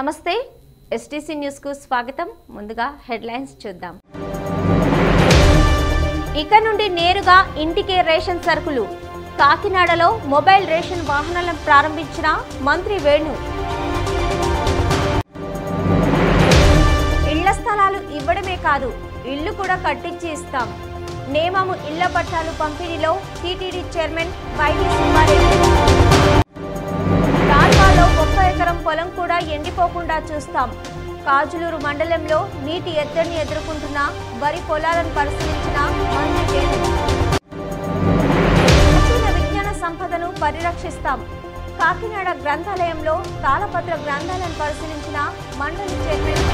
నమస్తే ఎస్టీసీ న్యూస్కు స్వాగతం ముందుగా హెడ్లైన్స్ చూద్దాం ఇక నుండి నేరుగా ఇంటికే రేషన్ సరుకులు కాకినాడలో మొబైల్ రేషన్ వాహనాలను ప్రారంభించిన మంత్రి వేణు ఇళ్ల స్థలాలు ఇవ్వడమే కాదు ఇల్లు కూడా కట్టించి ఇస్తాం నేమము ఇళ్ల పట్టాలు పంపిణీలో టీటీడీ చైర్మన్ వైవి సుబ్బారెడ్డి కాల్వాలో ఒక్క ఎకరం పొలం కూడా ఎండిపోకుండా చూస్తాం కాజులూరు మండలంలో నీటి ఎద్దడిని ఎదుర్కొంటున్న వరి పొలాలను పరిశీలించిన మంత్రి వేణు ప్రాచీన విజ్ఞాన సంపదను పరిరక్షిస్తాం కాకినాడ గ్రంథాలయంలో తాళపత్ర గ్రంథాలను పరిశీలించిన మండలి చైర్మన్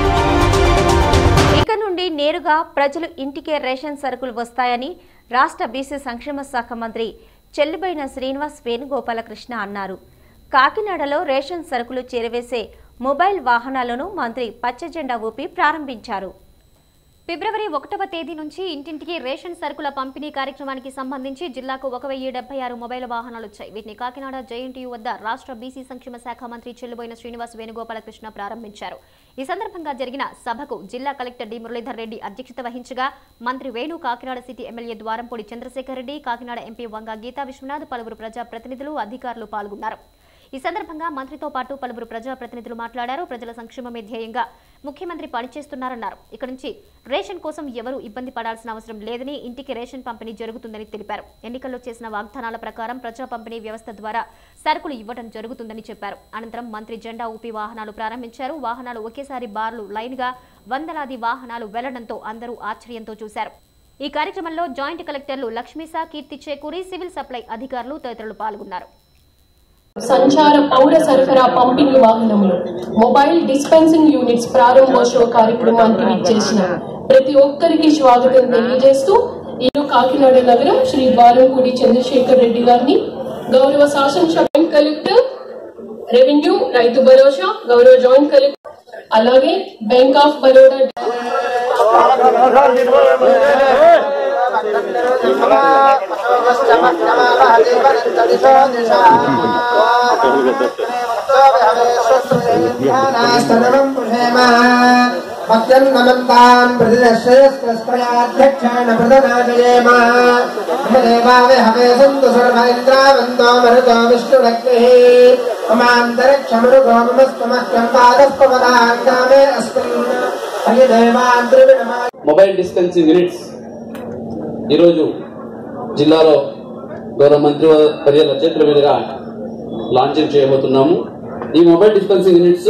ఇక నుండి నేరుగా ప్రజలు ఇంటికే రేషన్ సరుకులు వస్తాయని రాష్ట్ర బీసీ సంక్షేమ శాఖ మంత్రి చెల్లిబైన శ్రీనివాస్ వేణుగోపాలకృష్ణ అన్నారు కాకినాడలో రేషన్ సరుకులు చేరవేసే మొబైల్ వాహనాలను మంత్రి పచ్చజెండా ఊపి ప్రారంభించారు ఫిబ్రవరి ఒకటవ తేదీ నుంచి ఇంటింటికి రేషన్ సరుకుల పంపిణీ కార్యక్రమానికి సంబంధించి జిల్లాకు ఒక వెయ్యి డెబ్బై ఆరు మొబైల్ వాహనాలు వచ్చాయి వీటిని కాకినాడ జేఎన్టీయూ వద్ద రాష్ట్ర బీసీ సంక్షేమ శాఖ మంత్రి చెల్లుబోయిన శ్రీనివాస్ వేణుగోపాలకృష్ణ ప్రారంభించారు ఈ సందర్భంగా జరిగిన సభకు జిల్లా కలెక్టర్ డి మురళీధర్ రెడ్డి అధ్యక్షత వహించగా మంత్రి Venu Kakinada city MLA Dwarampudi Chandrasekhar Reddy Kakinada MP Vanga Geetha Viswanath పలువురు ప్రజాప్రతినిధులు అధికారులు పాల్గొన్నారు ఈ సందర్భంగా మంత్రితో పాటు పలువురు ప్రజాప్రతినిధులు మాట్లాడారు ప్రజల సంక్షేమమే ధ్యేయంగా ముఖ్యమంత్రి పనిచేస్తున్నారన్నారు ఇక నుంచి రేషన్ కోసం ఎవరూ ఇబ్బంది పడాల్సిన అవసరం లేదని ఇంటికి రేషన్ పంపిణీ జరుగుతుందని తెలిపారు ఎన్నికల్లో చేసిన వాగ్దానాల ప్రకారం ప్రజా పంపిణీ వ్యవస్థ ద్వారా సరుకులు ఇవ్వడం జరుగుతుందని చెప్పారు అనంతరం మంత్రి జెండా ఊపి వాహనాలు ప్రారంభించారు వాహనాలు ఒకేసారి బార్లు లైన్గా వందలాది వాహనాలు వెళ్లడంతో అందరూ ఆశ్చర్యంతో చూశారు ఈ కార్యక్రమంలో జాయింట్ కలెక్టర్లు లక్ష్మీసా కీర్తి చేకూరి సివిల్ సప్లై అధికారులు తదితరులు పాల్గొన్నారు సంచార పౌర సరఫరా పంపిణీ వాహనములు మొబైల్ డిస్పెన్సింగ్ యూనిట్స్ ప్రారంభోత్సవ కార్యక్రమానికి విచ్చేసిన ప్రతి ఒక్కరికి స్వాగతం తెలియజేస్తూ ఇల్లు కాకినాడ నగరం శ్రీ ద్వారంపూడి చంద్రశేఖర్ రెడ్డి గారిని గౌరవ శాసనసభ కలెక్టర్ రెవెన్యూ రైతు భరోసా గౌరవ జాయింట్ కలెక్టర్ అలాగే బ్యాంక్ ఆఫ్ బరోడా स्तनवम् पुषेम भक्त्यन्नमन्ताम् प्रतिदश्रयस्त्रस्त्रयाध्यक्षेण प्रदनाजयेम देवावे हवे सन्तु सर्व इन्द्रावन्तो मरुतो विष्णुरग्निः ममान्तरिक्षमरुगो ममस्तमह्यम् पादस्पवदाङ्गामे अस्मिन् हरिदेवान् त्रिविणमा మొబైల్ డిస్పెన్సింగ్ యూనిట్స్ ఈరోజు జిల్లాలో గౌరవ మంత్రి వర్యుల చేతుల మీదుగా లాంచింగ్ చేయబోతున్నాము ఈ మొబైల్ డిస్పెన్సింగ్ యూనిట్స్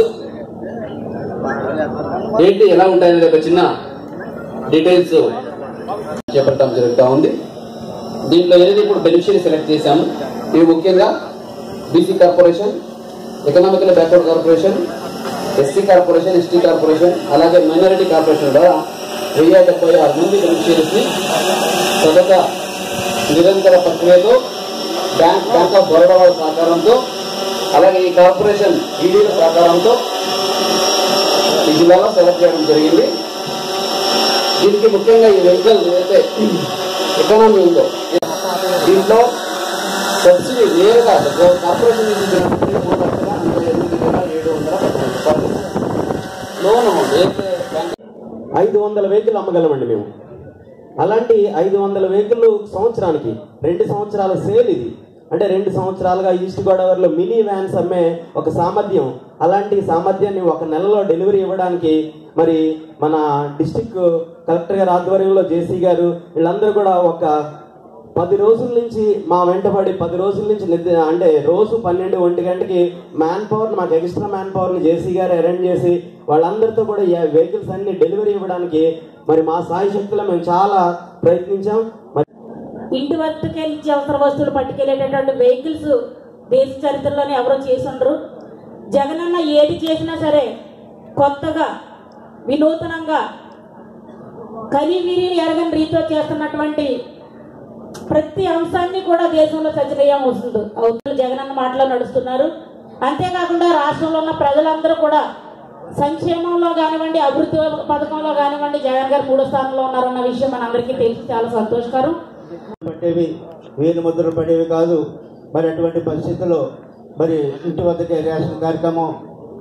ఏంటి ఎలా ఉంటాయనేది ఒక చిన్న డీటెయిల్స్ చేపట్టడం జరుగుతూ ఉంది దీంట్లో ఏదైతే ఇప్పుడు బెనిఫిషియరీ సెలెక్ట్ చేశాము ఇవి ముఖ్యంగా BC corporation economical backward corporation SC corporation ST corporation అలాగే మైనారిటీ కార్పొరేషన్ ద్వారా వెయ్యి డెబ్బై ఆరు మంది బెనిఫిషియరీస్ ని సదక నిరంతర ప్రక్రియతో బ్యాంక్ బ్యాంక్ ఆఫ్ బరోడా వాళ్ళ సహకారంతో అలాగే ఈ కార్పొరేషన్ ఈడీల సహకారంతో ఈ జిల్లాలో సెలెక్ట్ చేయడం జరిగింది దీనికి ముఖ్యంగా ఈ వెహికల్ ఏదైతే ఎకానమీ ఉందో దీంట్లో సబ్సిడీ నేరుగా కార్పొరేషన్ నుంచి ఇచ్చినటువంటి మూడు లక్షల నలభై ఎనిమిది వేల ఏడు వందల పదకొండు రూపాయలు. లోన్ అమౌంట్ ఏదైతే బ్యాంక్ ఐదు వందల వెహికల్ అమ్మగలమండి మేము అలాంటి ఐదు వందల వెహికల్ సంవత్సరానికి రెండు సంవత్సరాల సేల్ ఇది అంటే రెండు సంవత్సరాలుగా ఈస్ట్ గోదావరిలో మినీ వ్యాన్స్ అమ్మే ఒక సామర్థ్యం అలాంటి సామర్థ్యాన్ని ఒక నెలలో డెలివరీ ఇవ్వడానికి మరి మన డిస్టిక్ కలెక్టర్ గారి ఆధ్వర్యంలో జేసీ గారు వీళ్ళందరూ కూడా ఒక పది రోజుల నుంచి మా వెంటబడి పది రోజుల నుంచి నిద్ర అంటే రోజు పన్నెండు ఒంటి గంటకి మ్యాన్ పవర్ మాకు ఎక్స్ట్రా మ్యాన్ పవర్ ని జేసీ గారు అరేంజ్ చేసి వాళ్ళందరితో కూడా ఈ వెహికల్స్ అన్ని డెలివరీ ఇవ్వడానికి మరి మా సాయి శక్తిలో మేము చాలా ప్రయత్నించాం మరి ఇంటి వద్దకే నిత్యావసర వస్తువులు పట్టుకెళ్లేటటువంటి వెహికల్స్ దేశ చరిత్రలోనే ఎవరో చేసి ఉండరు జగనన్న ఏది చేసినా సరే కొత్తగా వినూతనంగా కనివిని ఎరగని రీతిలో చేస్తున్నటువంటి ప్రతి అంశాన్ని కూడా దేశంలో చర్చనీయం అవుతుంది అవుతుంది జగనన్న మాటలో నడుస్తున్నారు అంతేకాకుండా రాష్ట్రంలో ఉన్న ప్రజలందరూ కూడా సంక్షేమంలో కానివ్వండి అభివృద్ధి పథకంలో కానివ్వండి జగన్ గారు మూడో స్థానంలో ఉన్నారన్న విషయం మనందరికీ తెలిసి చాలా సంతోషకరం పట్టేవి వేలు ముద్రలు పడేవి కాదు మరి అటువంటి పరిస్థితుల్లో మరి ఇంటి వద్దకే రేషన్ కార్యక్రమం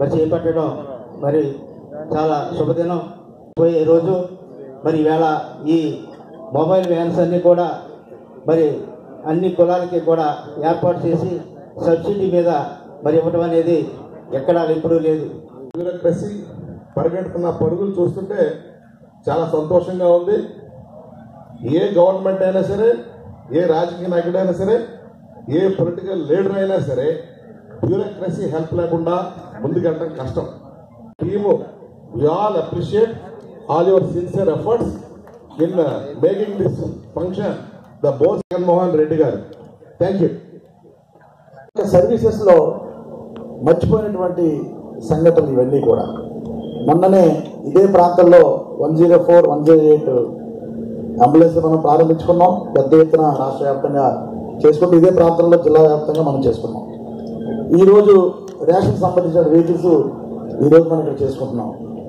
మరి చేపట్టడం మరి చాలా శుభదినం పోయే రోజు మరి ఈవేళ ఈ మొబైల్ వ్యాన్స్ అన్నీ కూడా మరి అన్ని కులాలకి కూడా ఏర్పాటు చేసి సబ్సిడీ మీద మరి ఇవ్వడం అనేది ఎక్కడా ఎప్పుడూ లేదు బ్యూరోక్రసీ పరిగెడుతున్న పరుగులు చూస్తుంటే చాలా సంతోషంగా ఉంది ఏ గవర్నమెంట్ అయినా సరే ఏ రాజకీయ నాయకుడైనా సరే ఏ పొలిటికల్ లీడర్ అయినా సరే బ్యూరోక్రసీ హెల్ప్ లేకుండా ముందుకెళ్ళడం కష్టం team we all appreciate all your sincere efforts in making this function the boss Jaganmohan Reddy గారు థ్యాంక్ యూ సర్వీసెస్ లో మర్చిపోయినటువంటి సంగతులు ఇవన్నీ కూడా మొన్ననే ఇదే ప్రాంతంలో one zero four one zero eight ambulance మనం ప్రారంభించుకున్నాం పెద్ద ఎత్తున రాష్ట్ర వ్యాప్తంగా చేసుకుంటూ ఇదే ప్రాంతంలో జిల్లా వ్యాప్తంగా మనం చేసుకున్నాం ఈ రోజు రేషన్ సంబంధించిన వెహికల్స్ ఈ రోజు మనం ఇక్కడ చేసుకుంటున్నాం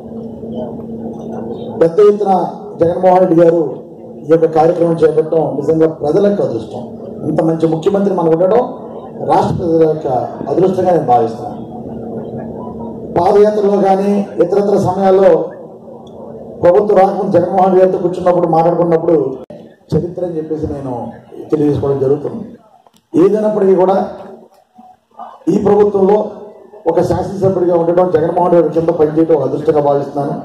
పెద్ద ఎత్తున జగన్మోహన్ రెడ్డి గారు ఈ యొక్క కార్యక్రమం చేపట్టడం నిజంగా ప్రజలకు అదృష్టం ఇంత మంచి ముఖ్యమంత్రి మనం ఉండడం రాష్ట్ర ప్రజల యొక్క అదృష్టంగా నేను భావిస్తున్నాను పాదయాత్రలో కానీ ఇతరత్ర సమయాల్లో ప్రభుత్వం రాకముందు జగన్మోహన్ రెడ్డి గారితో కూర్చున్నప్పుడు మాట్లాడుకున్నప్పుడు చరిత్ర అని చెప్పేసి నేను తెలియజేసుకోవడం జరుగుతుంది ఏదైనప్పటికీ కూడా ఈ ప్రభుత్వంలో ఒక శాసనసభ్యుడిగా ఉండడం జగన్మోహన్ రెడ్డి కింద పనిచేయడం ఒక అదృష్టంగా భావిస్తున్నాను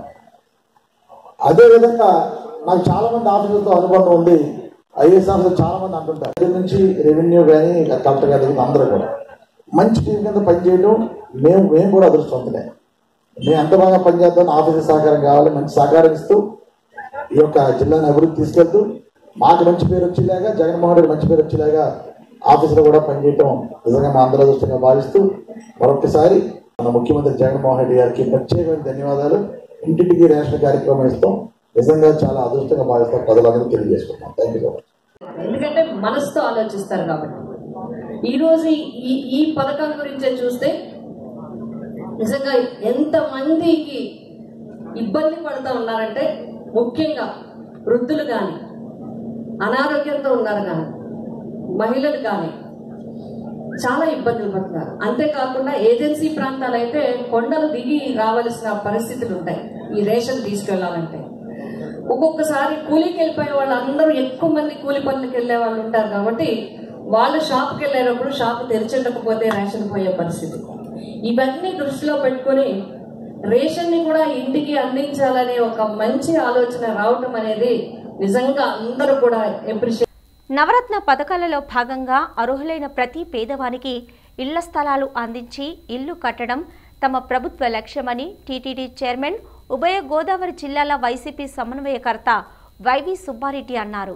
అదేవిధంగా నాకు చాలా మంది ఆఫీసులతో అనుబంధం ఉంది ఐఏఎస్ ఆఫీసర్ చాలా మంది అంటుంటారు దగ్గర నుంచి రెవెన్యూ కానీ కలెక్టర్ గారి దగ్గర అందరూ కూడా మంచి టీం కింద పనిచేయడం మేము మేము కూడా అదృష్టవంతులే మేము ఎంత బాగా పనిచేద్దాం ఆఫీసర్ సహకారం కావాలి మంచి సహకారం ఇస్తూ ఈ యొక్క జిల్లాని అభివృద్ధి తీసుకెళ్తూ మాకు మంచి పేరు వచ్చేలాగా జగన్మోహన్ రెడ్డి మంచి పేరు వచ్చేలాగా ఆఫీసులో కూడా పనిచేయటం నిజంగా మా అందరూ అదృష్టంగా భావిస్తూ మరొకసారి మన ముఖ్యమంత్రి జగన్మోహన్ రెడ్డి గారికి ప్రత్యేకమైన ధన్యవాదాలు ఇంటింటికి రేషన్ కార్యక్రమం ఇస్తాం నిజంగా చాలా అదృష్టంగా భావిస్తాం ప్రజలందరూ తెలియజేసుకుంటాం థ్యాంక్ యూ సో మచ్ ఎందుకంటే మనసుతో ఆలోచిస్తారు కాబట్టి ఈ రోజు ఈ ఈ పథకం గురించే చూస్తే నిజంగా ఎంత మందికి ఇబ్బంది పడుతూ ఉన్నారంటే ముఖ్యంగా వృద్ధులు కానీ అనారోగ్యంతో ఉన్నారు కానీ మహిళలు కానీ చాలా ఇబ్బందులు పడుతున్నారు అంతేకాకుండా ఏజెన్సీ ప్రాంతాలు అయితే కొండలు దిగి రావాల్సిన పరిస్థితులు ఉంటాయి ఈ రేషన్ తీసుకెళ్లాలంటే ఒక్కొక్కసారి కూలీకి వెళ్ళిపోయే వాళ్ళందరూ ఎక్కువ మంది కూలి పనులకు వెళ్ళే వాళ్ళు ఉంటారు కాబట్టి వాళ్ళు షాప్కి వెళ్ళేటప్పుడు షాప్ తెరిచెట్టకపోతే రేషన్ పోయే పరిస్థితి ఇవన్నీ దృష్టిలో పెట్టుకొని రేషన్ని కూడా ఇంటికి అందించాలనే ఒక మంచి ఆలోచన రావటం అనేది నిజంగా అందరూ కూడా ఎప్రిషియేట్ నవరత్న పథకాలలో భాగంగా అర్హులైన ప్రతి పేదవానికి ఇళ్ల స్థలాలు అందించి ఇల్లు కట్టడం తమ ప్రభుత్వ లక్ష్యమని టీటీడీ చైర్మన్ ఉభయ గోదావరి జిల్లాల వైసీపీ సమన్వయకర్త వైవి సుబ్బారెడ్డి అన్నారు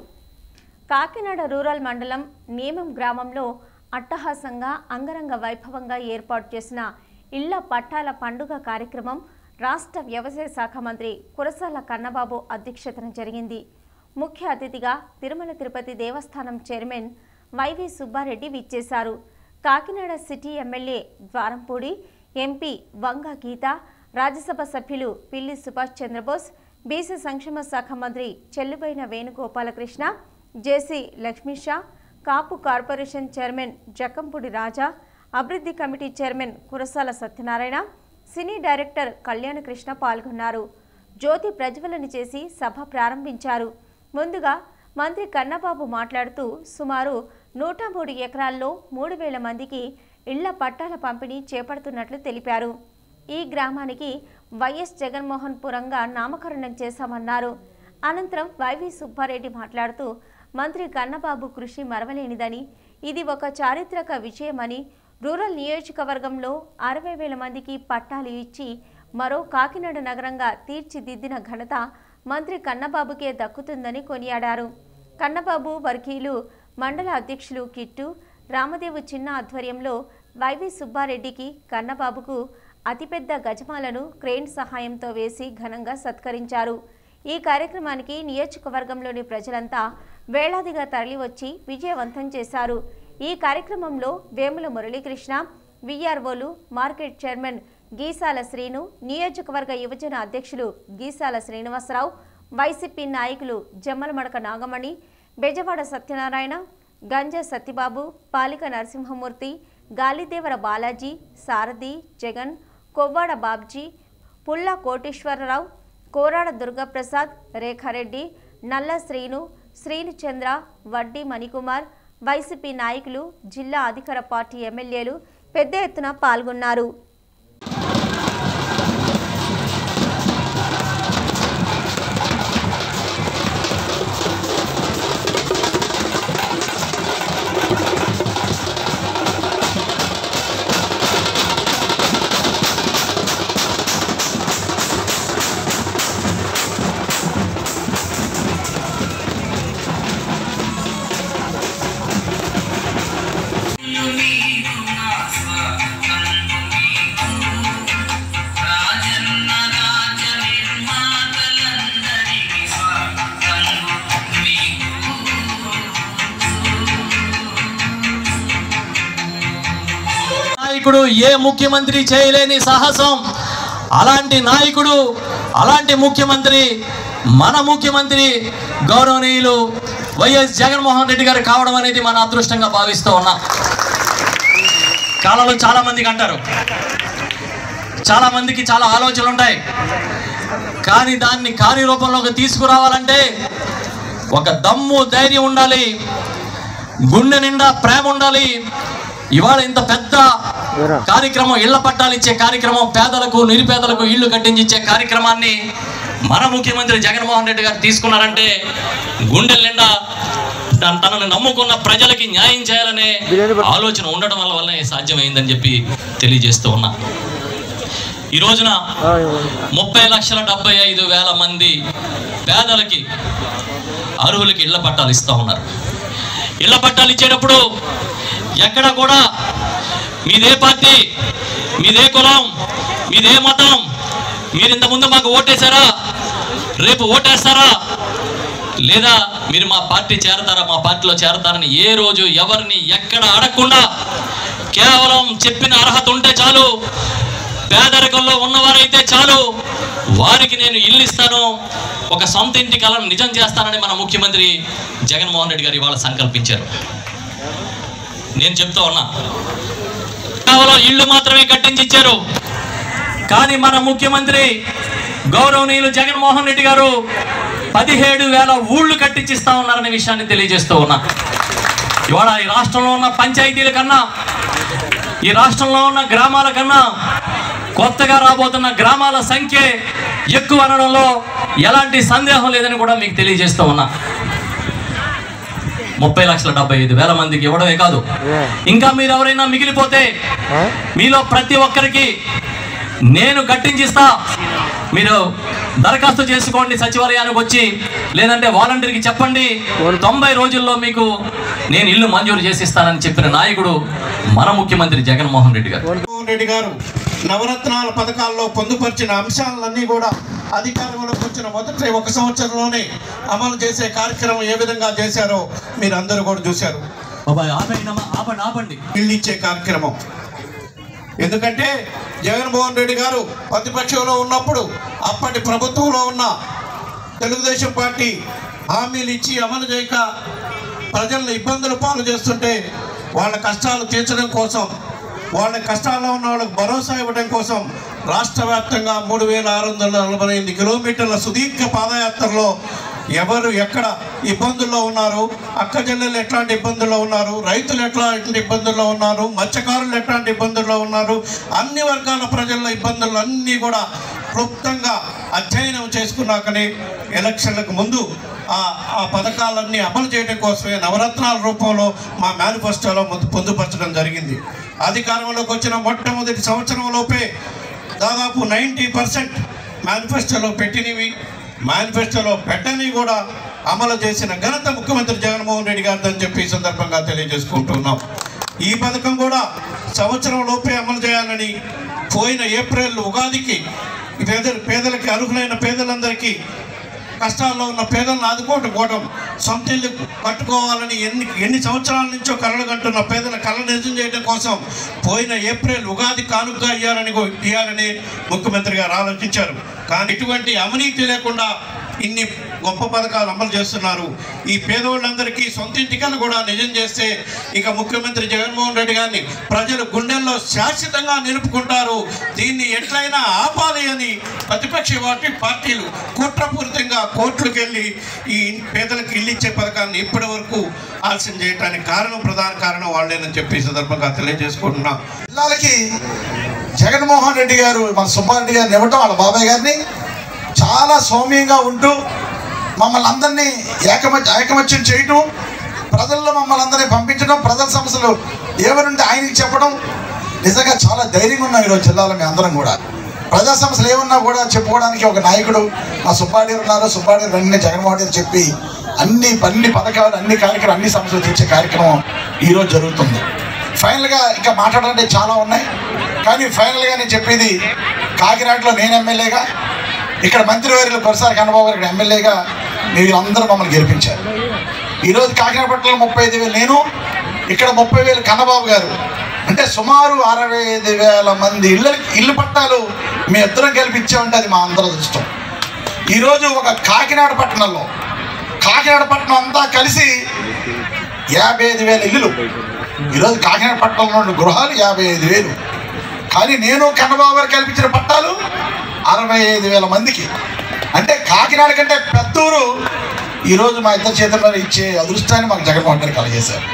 కాకినాడ రూరల్ మండలం నేమం గ్రామంలో అట్టహాసంగా అంగరంగ వైభవంగా ఏర్పాటు చేసిన ఇళ్ల పట్టాల పండుగ కార్యక్రమం రాష్ట్ర వ్యవసాయ శాఖ మంత్రి కురసాల కన్నబాబు అధ్యక్షతన జరిగింది ముఖ్య అతిథిగా తిరుమల తిరుపతి దేవస్థానం చైర్మన్ వైవి సుబ్బారెడ్డి విచ్చేశారు Kakinada city MLA Dwarampudi MP Vanga Geetha Rajya Sabha సభ్యులు పిల్లి సుభాష్ చంద్రబోస్ బీసీ సంక్షేమ శాఖ మంత్రి Chelluboina Venugopalakrishna JC Lakshmisha Kapu corporation chairman Jakkampudi Raja అభివృద్ధి committee chairman Kurasala Satyanarayana cine director Kalyanakrishna పాల్గొన్నారు జ్యోతి ప్రజ్వలన చేసి సభ ప్రారంభించారు ముందుగా మంత్రి కన్నబాబు మాట్లాడుతూ సుమారు నూట మూడు ఎకరాల్లో మూడు వేల మందికి ఇళ్ల పట్టాల పంపిణీ చేపడుతున్నట్లు తెలిపారు ఈ గ్రామానికి వైఎస్ జగన్మోహన్ పురంగా నామకరణం చేశామన్నారు అనంతరం వైవి సుబ్బారెడ్డి మాట్లాడుతూ మంత్రి కన్నబాబు కృషి మరవలేనిదని ఇది ఒక చారిత్రక విజయమని రూరల్ నియోజకవర్గంలో అరవై వేల మందికి పట్టాలు ఇచ్చి మరో కాకినాడ నగరంగా తీర్చిదిద్దిన ఘనత మంత్రి కన్నబాబుకే దక్కుతుందని కొనియాడారు కన్నబాబు వర్గీయులు మండల అధ్యక్షులు కిట్టు రామదేవు చిన్న ఆధ్వర్యంలో వైవి సుబ్బారెడ్డికి కన్నబాబుకు అతిపెద్ద గజమాలను క్రెయిన్ సహాయంతో వేసి ఘనంగా సత్కరించారు ఈ కార్యక్రమానికి నియోజకవర్గంలోని ప్రజలంతా వేలాదిగా తరలివచ్చి విజయవంతం చేశారు ఈ కార్యక్రమంలో వేముల మురళీకృష్ణ విఆర్ఓలు మార్కెట్ చైర్మన్ గీసాల శ్రీను నియోజకవర్గ యువజన అధ్యక్షులు గీసాల శ్రీనివాసరావు వైసీపీ నాయకులు జమ్మలమడక నాగమణి బెజవాడ సత్యనారాయణ గంజ సత్యబాబు పాలిక నరసింహమూర్తి గాలిదేవర బాలాజీ సారథి జగన్ కొవ్వాడ బాబ్జీ పుల్ల కోటేశ్వరరావు కోరాడ దుర్గాప్రసాద్ రేఖారెడ్డి నల్ల శ్రీను శ్రీను చంద్ర వడ్డీ మణికుమార్ వైసీపీ నాయకులు జిల్లా అధికార పార్టీ ఎమ్మెల్యేలు పెద్ద ఎత్తున పాల్గొన్నారు నాయకుడు ఏ ముఖ్యమంత్రి చేయలేని సాహసం అలాంటి నాయకుడు అలాంటి ముఖ్యమంత్రి మన ముఖ్యమంత్రి గౌరవనీయులు వైఎస్ జగన్మోహన్ రెడ్డి గారు కావడం అనేది మన అదృష్టంగా భావిస్తూ ఉన్నాం కాలంలో చాలా మందికి అంటారు చాలా మందికి చాలా ఆలోచనలు ఉంటాయి కానీ దాన్ని కార్యరూపంలోకి తీసుకురావాలంటే ఒక దమ్ము ధైర్యం ఉండాలి గుండె నిండా ప్రేమ ఉండాలి ఇవాళ ఇంత పెద్ద కార్యక్రమం ఇళ్ల పట్టాలు ఇచ్చే కార్యక్రమం పేదలకు నిరుపేదలకు ఇళ్లు కట్టించి ఇచ్చే కార్యక్రమాన్ని మన ముఖ్యమంత్రి జగన్మోహన్ రెడ్డి గారు తీసుకున్నారంటే గుండెల నిండా తన- తనను నమ్ముకున్న ప్రజలకి న్యాయం చేయాలనే ఆలోచన ఉండడం వల్ల వల్లనే సాధ్యమైందని చెప్పి తెలియజేస్తూ ఉన్నా ఈ రోజున ముప్పై లక్షల డెబ్బై ఐదు వేల మంది పేదలకి అర్హులకి ఇళ్ల పట్టాలు ఇస్తూ ఉన్నారు ఇళ్ల పట్టాలు ఇచ్చేటప్పుడు ఎక్కడ కూడా మీదే పార్టీ మీదే కులం మీదే మతం మీరు ఇంతకుముందు మాకు ఓటేశారా రేపు ఓటేస్తారా లేదా మీరు మా పార్టీ చేరతారా మా పార్టీలో చేరతారని ఏ రోజు ఎవరిని ఎక్కడ అడగకుండా కేవలం చెప్పిన అర్హత ఉంటే చాలు పేదరికంలో ఉన్నవారైతే చాలు వారికి నేను ఇల్లు ఇస్తాను ఒక సొంత ఇంటి కలను నిజం చేస్తానని మన ముఖ్యమంత్రి జగన్మోహన్ రెడ్డి గారు ఇవాళ సంకల్పించారు నేను చెప్తా ఉన్నా కేవలం ఇల్లు మాత్రమే కట్టించి ఇచ్చారు కానీ మన ముఖ్యమంత్రి గౌరవనీయులు జగన్మోహన్ రెడ్డి గారు పదిహేడు వేల ఊళ్ళు కట్టించిస్తా ఉన్నారనే విషయాన్ని తెలియజేస్తూ ఉన్నా ఇవాళ ఈ రాష్ట్రంలో ఉన్న పంచాయతీల కన్నా ఈ రాష్ట్రంలో ఉన్న గ్రామాల కన్నా కొత్తగా రాబోతున్న గ్రామాల సంఖ్య ఎక్కువ అనడంలో ఎలాంటి సందేహం లేదని కూడా మీకు తెలియజేస్తూ ఉన్నా ముప్పై లక్షల డెబ్బై ఐదు వేల మందికి ఇవ్వడమే కాదు ఇంకా మీరు ఎవరైనా మిగిలిపోతే మీలో ప్రతి ఒక్కరికి నేను గట్టించిస్తా మీరు దరఖాస్తు చేసుకోండి సచివాలయానికి వచ్చి లేదంటే వాలంటీర్కి చెప్పండి తొంభై రోజుల్లో మీకు నేను ఇల్లు మంజూరు చేసిస్తానని చెప్పిన నాయకుడు మన ముఖ్యమంత్రి జగన్మోహన్ రెడ్డి గారు జగన్మోహన్ రెడ్డి గారు నవరత్నాల పథకాల్లో పొందుపరిచిన అంశాలన్నీ కూడా అధికారంలోకి వచ్చిన మొదటి ఒక సంవత్సరంలోనే అమలు చేసే కార్యక్రమం ఏ విధంగా చేశారో మీరు అందరూ కూడా చూశారు బాబాయ్ ఆపండి అమ్మా, ఆపండి ఆపండి ఇల్లు ఇచ్చే కార్యక్రమం ఎందుకంటే జగన్మోహన్ రెడ్డి గారు ప్రతిపక్షంలో ఉన్నప్పుడు అప్పటి ప్రభుత్వంలో ఉన్న తెలుగుదేశం పార్టీ హామీలు ఇచ్చి అమలు చేయక ప్రజలను ఇబ్బందులు పాలు చేస్తుంటే వాళ్ళ కష్టాలు తీర్చడం కోసం వాళ్ళ కష్టాల్లో ఉన్న వాళ్ళకి భరోసా ఇవ్వడం కోసం రాష్ట్ర వ్యాప్తంగా మూడు వేల ఆరు వందల నలభై ఎనిమిది కిలోమీటర్ల సుదీర్ఘ పాదయాత్రలో ఎవరు ఎక్కడ ఇబ్బందుల్లో ఉన్నారు అక్క చెల్లెలు ఎట్లాంటి ఇబ్బందుల్లో ఉన్నారు రైతులు ఎట్లాంటి ఇబ్బందుల్లో ఉన్నారు మత్స్యకారులు ఎట్లాంటి ఇబ్బందుల్లో ఉన్నారు అన్ని వర్గాల ప్రజల ఇబ్బందులు అన్నీ కూడా క్లుప్తంగా అధ్యయనం చేసుకున్నాకనే ఎలక్షన్లకు ముందు ఆ ఆ పథకాలన్నీ అమలు చేయడం కోసమే నవరత్నాల రూపంలో మా మేనిఫెస్టోలో ముందు పొందుపరచడం జరిగింది అధికారంలోకి వచ్చిన మొట్టమొదటి సంవత్సరంలోపే దాదాపు నైంటీ పర్సెంట్ మేనిఫెస్టోలో పెట్టినవి మేనిఫెస్టోలో పెట్టని కూడా అమలు చేసిన ఘనత ముఖ్యమంత్రి జగన్మోహన్ రెడ్డి గారిదని చెప్పి ఈ సందర్భంగా తెలియజేసుకుంటున్నాం ఈ పథకం కూడా సంవత్సరం లోపే అమలు చేయాలని పోయిన ఏప్రిల్ ఉగాదికి పేద పేదలకి అర్హులైన పేదలందరికీ కష్టాల్లో ఉన్న పేదలను ఆదుకోవడం సొంత ఇల్లు కట్టుకోవాలని ఎన్ని ఎన్ని సంవత్సరాల నుంచో కలలు కంటున్న పేదల కళ నిజం చేయడం కోసం పోయిన ఏప్రిల్ ఉగాది కానుకగా ఇవ్వాలని కూ- ఇవ్వాలని ముఖ్యమంత్రి గారు ఆలోచించారు కానీ ఇటువంటి అవినీతి లేకుండా ఇన్ని గొప్ప పథకాలు అమలు చేస్తున్నారు ఈ పేదవాళ్ళందరికీ సొంత ఇంటికలు కూడా నిజం చేస్తే ఇక ముఖ్యమంత్రి జగన్మోహన్ రెడ్డి గారిని ప్రజలు గుండెల్లో శాశ్వతంగా నిలుపుకుంటారు దీన్ని ఎట్లయినా ఆపాలి అని ప్రతిపక్ష పార్టీ పార్టీలు కుట్రపూరితంగా కోర్టులకు వెళ్ళి ఈ పేదలకు ఇల్లు ఇచ్చే పథకాన్ని ఇప్పటి వరకు ఆలస్యం చేయడానికి కారణం ప్రధాన కారణం వాళ్ళేనని చెప్పి ఈ సందర్భంగా తెలియజేసుకుంటున్నా జిల్లాలకి జగన్మోహన్ రెడ్డి గారు మన సుబ్బారెడ్డి గారిని ఇవ్వటం వాళ్ళ బాబాయ్ గారిని చాలా సౌమ్యంగా ఉంటూ మమ్మల్ని అందరినీ ఏకమత్య ఐకమత్యం చేయటం ప్రజల్లో మమ్మల్ని అందరినీ పంపించడం ప్రజల సమస్యలు ఏమనుంటే ఆయనకి చెప్పడం నిజంగా చాలా ధైర్యంగా ఉన్నాం ఈరోజు జిల్లాలో మేము అందరం కూడా ప్రజా సమస్యలు ఏమన్నా కూడా చెప్పుకోవడానికి ఒక నాయకుడు మా సుబ్బాడి ఉన్నారు సుబ్బాడి వెంటనే జగన్మోహన్ రెడ్డి చెప్పి అన్ని అన్ని పథకాలు అన్ని కార్యక్రమాలు అన్ని సమస్యలు తీర్చే కార్యక్రమం ఈరోజు జరుగుతుంది ఫైనల్గా ఇంకా మాట్లాడాలంటే చాలా ఉన్నాయి కానీ ఫైనల్గా నేను చెప్పేది కాకినాడలో నేను ఎమ్మెల్యేగా ఇక్కడ మంత్రివర్యులు కొరసారి కన్నబాబు గారు ఇక్కడ ఎమ్మెల్యేగా మీరు అందరూ మమ్మల్ని గెలిపించారు ఈరోజు కాకినాడ పట్టణంలో ముప్పై ఐదు వేలు నేను ఇక్కడ ముప్పై వేలు కన్నబాబు గారు అంటే సుమారు అరవై ఐదు వేల మంది ఇళ్ళ ఇల్లు పట్టాలు మీ ఇద్దరం గెలిపించామంటే అది మా అందరి అదృష్టం ఈరోజు ఒక కాకినాడ పట్టణంలో కాకినాడ పట్టణం అంతా కలిసి యాభై ఐదు వేల ఇల్లులు ఈరోజు కాకినాడ పట్టణంలో ఉన్న గృహాలు యాభై ఐదు వేలు కానీ నేను కన్నబాబు గారు కల్పించిన పట్టాలు అరవై ఐదు వేల మందికి అంటే కాకినాడ కంటే పెద్దూరు ఈరోజు మా ఇద్దరు చేతుల్లో ఇచ్చే అదృష్టాన్ని మాకు జగన్మోహన్ గారు కలిగేశారు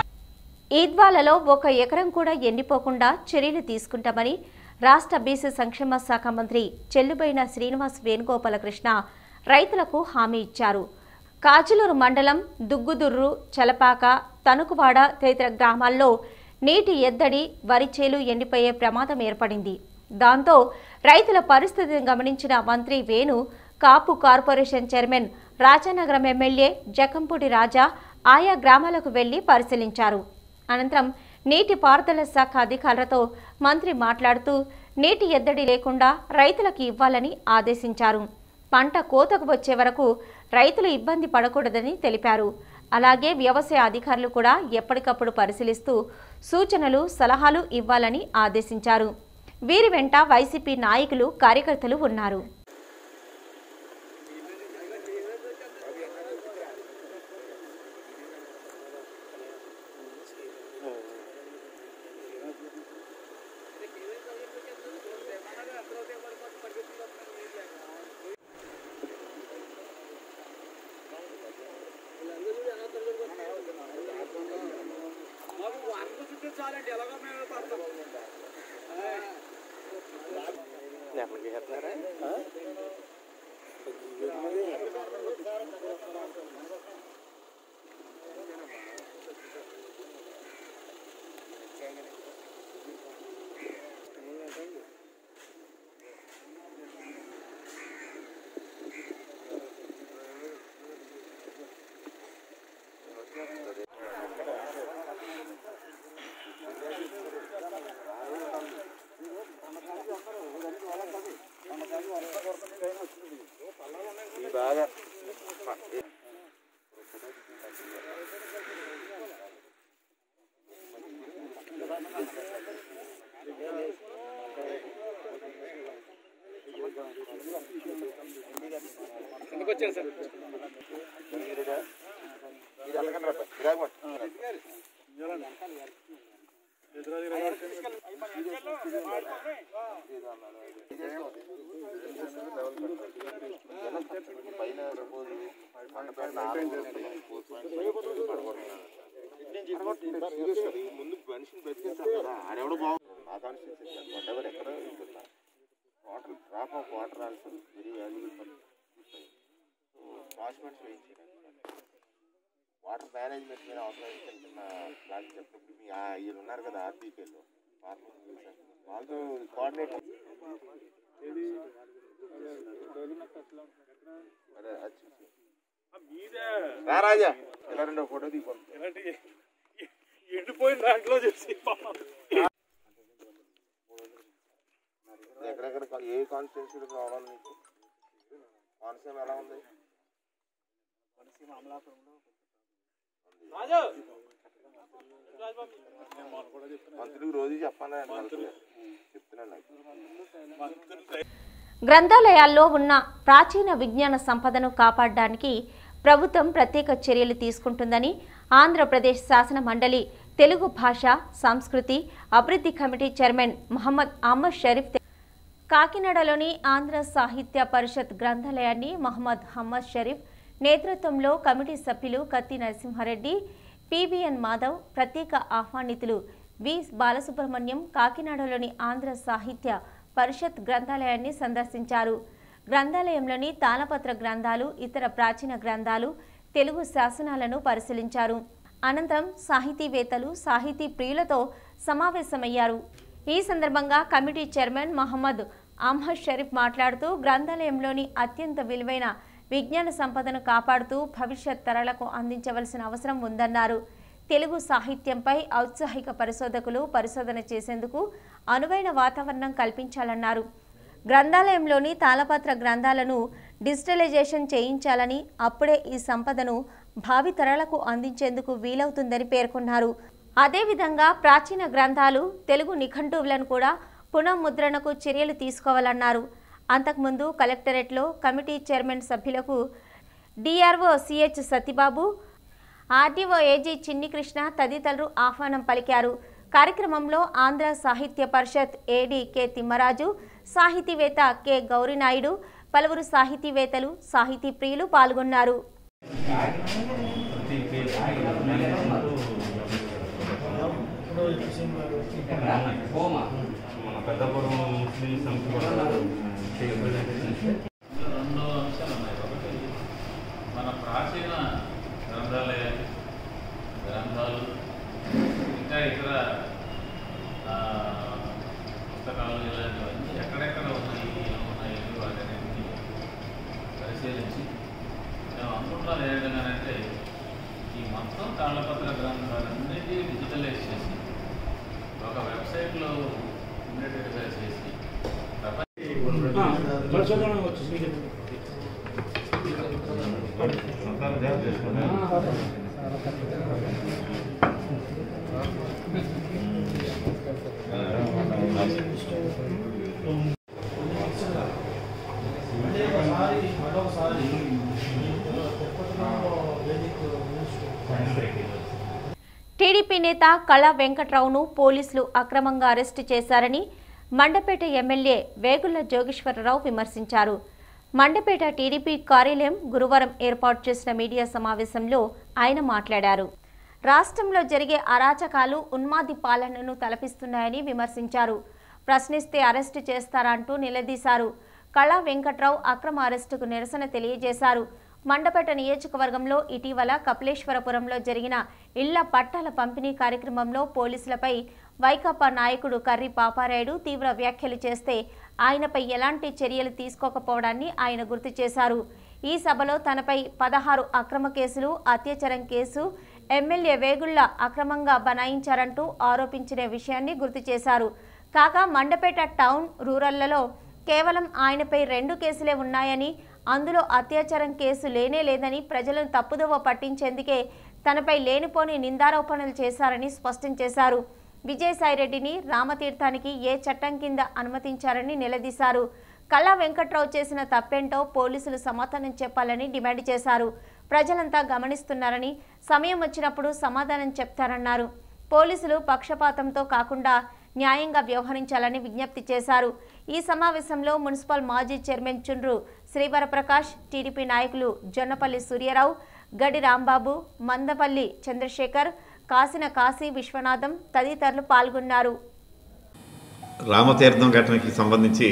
ఈద్వాలలో ఒక ఎకరం కూడా ఎండిపోకుండా చర్యలు తీసుకుంటామని రాష్ట్ర బీసీ సంక్షేమ శాఖ మంత్రి చెల్లుబైన శ్రీనివాస్ వేణుగోపాలకృష్ణ రైతులకు హామీ ఇచ్చారు కాజులూరు మండలం దుగ్గుదుర్రు చలపాక తణుకువాడ తదితర గ్రామాల్లో నీటి ఎద్దడి వరి చేలు ఎండిపోయే ప్రమాదం ఏర్పడింది దాంతో రైతుల పరిస్థితిని గమనించిన మంత్రి Venu Kapu corporation chairman Rajanagaram MLA Jakampudi Raja ఆయా గ్రామాలకు వెళ్లి పరిశీలించారు అనంతరం నీటి పారుదల శాఖ అధికారులతో మంత్రి మాట్లాడుతూ నీటి ఎద్దడి లేకుండా రైతులకు ఇవ్వాలని ఆదేశించారు పంట కోతకు వచ్చే వరకు రైతులు ఇబ్బంది పడకూడదని తెలిపారు అలాగే వ్యవసాయ అధికారులు కూడా ఎప్పటికప్పుడు పరిశీలిస్తూ సూచనలు సలహాలు ఇవ్వాలని ఆదేశించారు వీరి వెంట వైసీపీ నాయకులు కార్యకర్తలు ఉన్నారు ముందు మనిషిని బతికించాలి కదా ఆడెవడో బాగుంది మా కాన్స్టిట్యూన్సీ వాటెవర్ ఎక్కడ water drop of water also very valuable for so వాష్మెంట్స్ వేయించారు వాటర్ మేనేజ్మెంట్ మీద అవసరం చిన్న చిన్న ప్లాన్ చెప్పినప్పుడు మీ ఆ- వీళ్ళు ఉన్నారు కదా ఆర్బీకేలో వాళ్ళతో కోఆర్డినేట్ అదే అది చూసి. రా రాజా ఇలా రెండో ఫోటో దిగి ఎండిపోయిన దాంట్లో చూసి ఎక్కడెక్కడ కా- ఏ కాన్స్టిట్యూన్సీ కావాలి నీకు కోనసీమ ఎలా ఉంది మంత్రులకు రోజు చెప్పాను చెప్తున్నాను నాకు గ్రంథాలయాల్లో ఉన్న ప్రాచీన విజ్ఞాన సంపదను కాపాడడానికి ప్రభుత్వం ప్రత్యేక చర్యలు తీసుకుంటుందని ఆంధ్రప్రదేశ్ శాసన మండలి తెలుగు భాష సంస్కృతి అభివృద్ధి కమిటీ చైర్మన్ మహమ్మద్ అహ్మద్ షరీఫ్ తె- కాకినాడలోని ఆంధ్ర సాహిత్య పరిషత్ గ్రంథాలయాన్ని మహమ్మద్ హమ్మద్ షరీఫ్ నేతృత్వంలో కమిటీ సభ్యులు కత్తి నరసింహారెడ్డి పిబిఎన్ మాధవ్ ప్రత్యేక ఆహ్వానితులు వి బాలసుబ్రహ్మణ్యం కాకినాడలోని ఆంధ్ర సాహిత్య పరిషత్ గ్రంథాలయాన్ని సందర్శించారు గ్రంథాలయంలోని తాళపత్ర గ్రంథాలు ఇతర ప్రాచీన గ్రంథాలు తెలుగు శాసనాలను పరిశీలించారు అనంతరం సాహితీవేత్తలు సాహితీ ప్రియులతో సమావేశమయ్యారు ఈ సందర్భంగా కమిటీ చైర్మన్ మహమ్మద్ అహ్మద్ షరీఫ్ మాట్లాడుతూ గ్రంథాలయంలోని అత్యంత విలువైన విజ్ఞాన సంపదను కాపాడుతూ భవిష్యత్ తరాలకు అందించవలసిన అవసరం ఉందన్నారు తెలుగు సాహిత్యంపై ఔత్సాహిక పరిశోధకులు పరిశోధన చేసేందుకు అనువైన వాతావరణం కల్పించాలన్నారు గ్రంథాలయంలోని తాళపత్ర గ్రంథాలను డిజిటలైజేషన్ చేయించాలని అప్పుడే ఈ సంపదను భావి తరాలకు అందించేందుకు వీలవుతుందని పేర్కొన్నారు అదేవిధంగా ప్రాచీన గ్రంథాలు తెలుగు నిఘంటువులను కూడా పునఃముద్రణకు చర్యలు తీసుకోవాలన్నారు అంతకుముందు కలెక్టరేట్లో కమిటీ చైర్మన్ సభ్యులకు DRO CH Satyababu RDO AG Chinni Krishna తదితరులు ఆహ్వానం పలికారు కార్యక్రమంలో ఆంధ్ర సాహిత్య పరిషత్ ఏడి కె తిమ్మరాజు సాహితీవేత్త కె గౌరీనాయుడు పలువురు సాహితీవేత్తలు సాహితీ ప్రియులు పాల్గొన్నారు పెద్దపురం ముస్లిం సంస్థ కూడా రెండో అంశాలు ఉన్నాయి ఒకటి మన ప్రాచీన గ్రంథాలయాలు గ్రంథాలు ఇంకా ఇతర ఆ, పుస్తకాలు ఇలాంటివన్నీ ఎక్కడెక్కడ ఉన్నాయి ఏమున్నాయి వాటన్నింటినీ పరిశీలించి మేము అనుకుంటున్నది ఏ విధంగానంటే ఈ మొత్తం తాళపత్ర గ్రంథాలన్నిటి డిజిటలైజ్ చేసి ఒక వెబ్సైట్లో ఉండేటట్టుగా చేసి టీడీపీ నేత కళా వెంకట్రావును పోలీసులు అక్రమంగా అరెస్టు చేశారని మండపేట ఎమ్మెల్యే వేగుళ్ల జోగేశ్వరరావు విమర్శించారు మండపేట టీడీపీ కార్యాలయం గురువారం ఏర్పాటు చేసిన మీడియా సమావేశంలో ఆయన మాట్లాడారు రాష్ట్రంలో జరిగే అరాచకాలు ఉన్మాది పాలనను తలపిస్తున్నాయని విమర్శించారు ప్రశ్నిస్తే అరెస్టు చేస్తారంటూ నిలదీశారు కళా వెంకట్రావు అక్రమ అరెస్టుకు నిరసన తెలియజేశారు మండపేట నియోజకవర్గంలో ఇటీవల కపిలేశ్వరపురంలో జరిగిన ఇళ్ల పట్టాల పంపిణీ కార్యక్రమంలో పోలీసులపై వైకాపా నాయకుడు కర్రి పాపారాయుడు తీవ్ర వ్యాఖ్యలు చేస్తే ఆయనపై ఎలాంటి చర్యలు తీసుకోకపోవడాన్ని ఆయన గుర్తు చేశారు ఈ సభలో తనపై పదహారు అక్రమ కేసులు అత్యాచారం కేసు ఎమ్మెల్యే వేగుళ్ల అక్రమంగా బనాయించారంటూ ఆరోపించిన విషయాన్ని గుర్తు చేశారు కాగా మండపేట టౌన్ రూరల్లలో కేవలం ఆయనపై రెండు కేసులే ఉన్నాయని అందులో అత్యాచారం కేసు లేనే లేదని ప్రజలను తప్పుదోవ పట్టించేందుకే తనపై లేనిపోని నిందారోపణలు చేశారని స్పష్టం చేశారు విజయసాయిరెడ్డిని రామతీర్థానికి ఏ చట్టం కింద అనుమతించారని నిలదీశారు కళా వెంకట్రావు చేసిన తప్పేంటో పోలీసులు సమాధానం చెప్పాలని డిమాండ్ చేశారు ప్రజలంతా గమనిస్తున్నారని సమయం వచ్చినప్పుడు సమాధానం చెప్తారన్నారు పోలీసులు పక్షపాతంతో కాకుండా న్యాయంగా వ్యవహరించాలని విజ్ఞప్తి చేశారు ఈ సమావేశంలో మున్సిపల్ మాజీ చైర్మన్ చుండ్రు శ్రీవరప్రకాష్ టీడీపీ నాయకులు జొన్నపల్లి సూర్యారావు గడి రాంబాబు మందపల్లి చంద్రశేఖర్ కాసిన కాశీ విశ్వనాథం తదితరులు పాల్గొన్నారు రామతీర్థం ఘటనకి సంబంధించి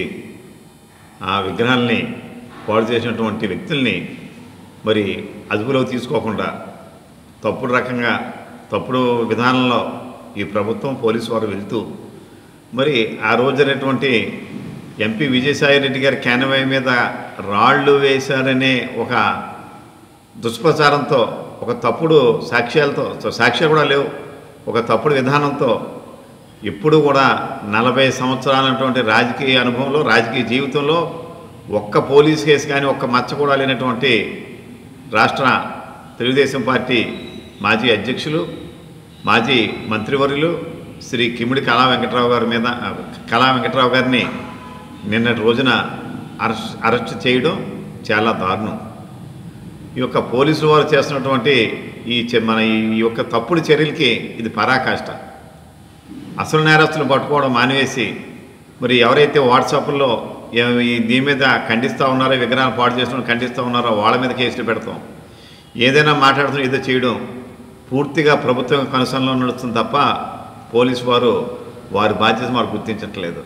ఆ విగ్రహాల్ని పాడు చేసినటువంటి వ్యక్తుల్ని మరి అదుపులో తీసుకోకుండా తప్పుడు రకంగా తప్పుడు విధానంలో ఈ ప్రభుత్వం పోలీసు వారు వెళ్తూ మరి ఆ రోజు జరిగినటువంటి ఎంపీ విజయసాయిరెడ్డి గారి క్యానవాయ్ మీద రాళ్ళు వేశారనే ఒక దుష్ప్రచారంతో ఒక తప్పుడు సాక్ష్యాలతో సాక్ష్యాలు కూడా లేవు ఒక తప్పుడు విధానంతో ఎప్పుడు కూడా నలభై సంవత్సరాలైనటువంటి రాజకీయ అనుభవంలో రాజకీయ జీవితంలో ఒక్క పోలీస్ కేసు కానీ ఒక్క మచ్చ కూడా లేనటువంటి రాష్ట్ర తెలుగుదేశం పార్టీ మాజీ అధ్యక్షులు మాజీ మంత్రివర్యులు శ్రీ కిమిడి కళా వెంకట్రావు గారి మీద కళా వెంకట్రావు గారిని నిన్నటి రోజున అరెస్ట్ అరెస్ట్ చేయడం చాలా దారుణం ఈ యొక్క పోలీసులు వారు చేస్తున్నటువంటి ఈ చె- మన ఈ యొక్క తప్పుడు చర్యలకి ఇది పరాకాష్ట అసలు నేరస్తులు పట్టుకోవడం మానివేసి మరి ఎవరైతే వాట్సాప్లో ఏ- ఈ దీని మీద ఖండిస్తూ ఉన్నారో విగ్రహాలు పాడు చేసిన ఖండిస్తూ ఉన్నారో వాళ్ళ మీద కేసులు పెడతాం ఏదైనా మాట్లాడుతూ ఏదో చేయడం పూర్తిగా ప్రభుత్వం కనుసనలో నడుస్తుంది తప్ప పోలీసు వారు వారి బాధ్యత వారు గుర్తించట్లేదు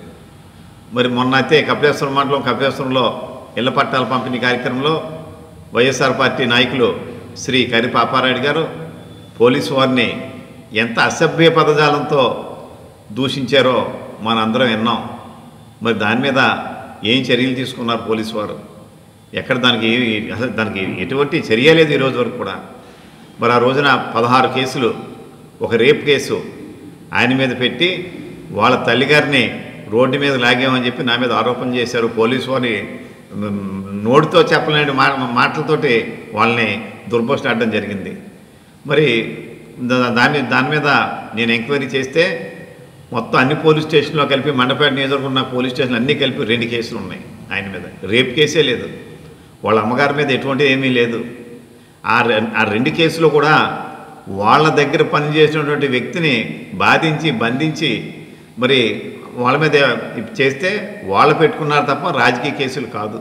మరి మొన్న అయితే కపిలేశ్వరం మండలం కపిలేశ్వరంలో ఇళ్ల పట్టాల పంపిణీ కార్యక్రమంలో వైఎస్ఆర్ పార్టీ నాయకులు శ్రీ కరి పాపారాయుడు గారు పోలీసు వారిని ఎంత అసభ్య పదజాలంతో దూషించారో మనందరం విన్నాం మరి దాని మీద ఏం చర్యలు తీసుకున్నారు పోలీసు వారు ఎక్కడ దానికి ఏ- అసలు దానికి ఎటువంటి చర్య లేదు ఈ రోజు వరకు కూడా మరి ఆ రోజున పదహారు కేసులు ఒక రేప్ కేసు ఆయన మీద పెట్టి వాళ్ళ తల్లిగారిని రోడ్డు మీద లాగామని చెప్పి నా మీద ఆరోపణ చేశారు పోలీసు వారిని మ్, నోటితో చెప్పలేని మా మాటలతోటి వాళ్ళని దుర్భోషణాడడం జరిగింది మరి దా- దాని దాని మీద నేను ఎంక్వైరీ చేస్తే మొత్తం అన్ని పోలీస్ స్టేషన్లో కలిపి మండపేట నియోజకవర్గం ఉన్న పోలీస్ స్టేషన్ అన్నీ కలిపి రెండు కేసులు ఉన్నాయి ఆయన మీద రేప్ కేసే లేదు వాళ్ళ అమ్మగారి మీద ఎటువంటి ఏమీ లేదు ఆ రె- ఆ రెండు కేసులు కూడా వాళ్ళ దగ్గర పనిచేసినటువంటి వ్యక్తిని బాధించి బంధించి మరి వాళ్ళ మీద చేస్తే వాళ్ళు పెట్టుకున్నారు తప్ప రాజకీయ కేసులు కాదు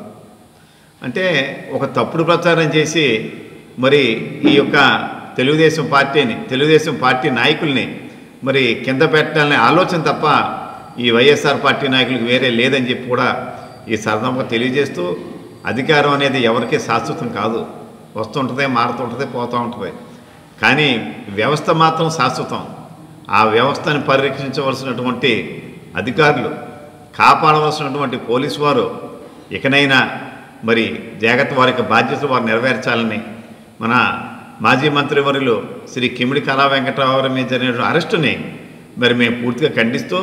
అంటే ఒక తప్పుడు ప్రచారం చేసి మరి ఈ యొక్క తెలుగుదేశం పార్టీని తెలుగుదేశం పార్టీ నాయకుల్ని మరి కింద పెట్టాలనే ఆలోచన తప్ప ఈ వైఎస్ఆర్ పార్టీ నాయకులకు వేరే లేదని చెప్పి కూడా ఈ సరదాగా తెలియజేస్తూ అధికారం అనేది ఎవరికీ శాశ్వతం కాదు వస్తుంటుంది మారుతుంటుంది పోతూ ఉంటుంది కానీ వ్యవస్థ మాత్రం శాశ్వతం ఆ వ్యవస్థని పరిరక్షించవలసినటువంటి అధికారులు కాపాడవలసినటువంటి పోలీసు వారు ఇకనైనా మరి జాగ్రత్త వారి యొక్క బాధ్యతలు వారు నెరవేర్చాలని మన మాజీ మంత్రివర్యులు శ్రీ కిమిడి కళా వెంకటరావు మీద జరిగిన అరెస్టుని మరి మేము పూర్తిగా ఖండిస్తూ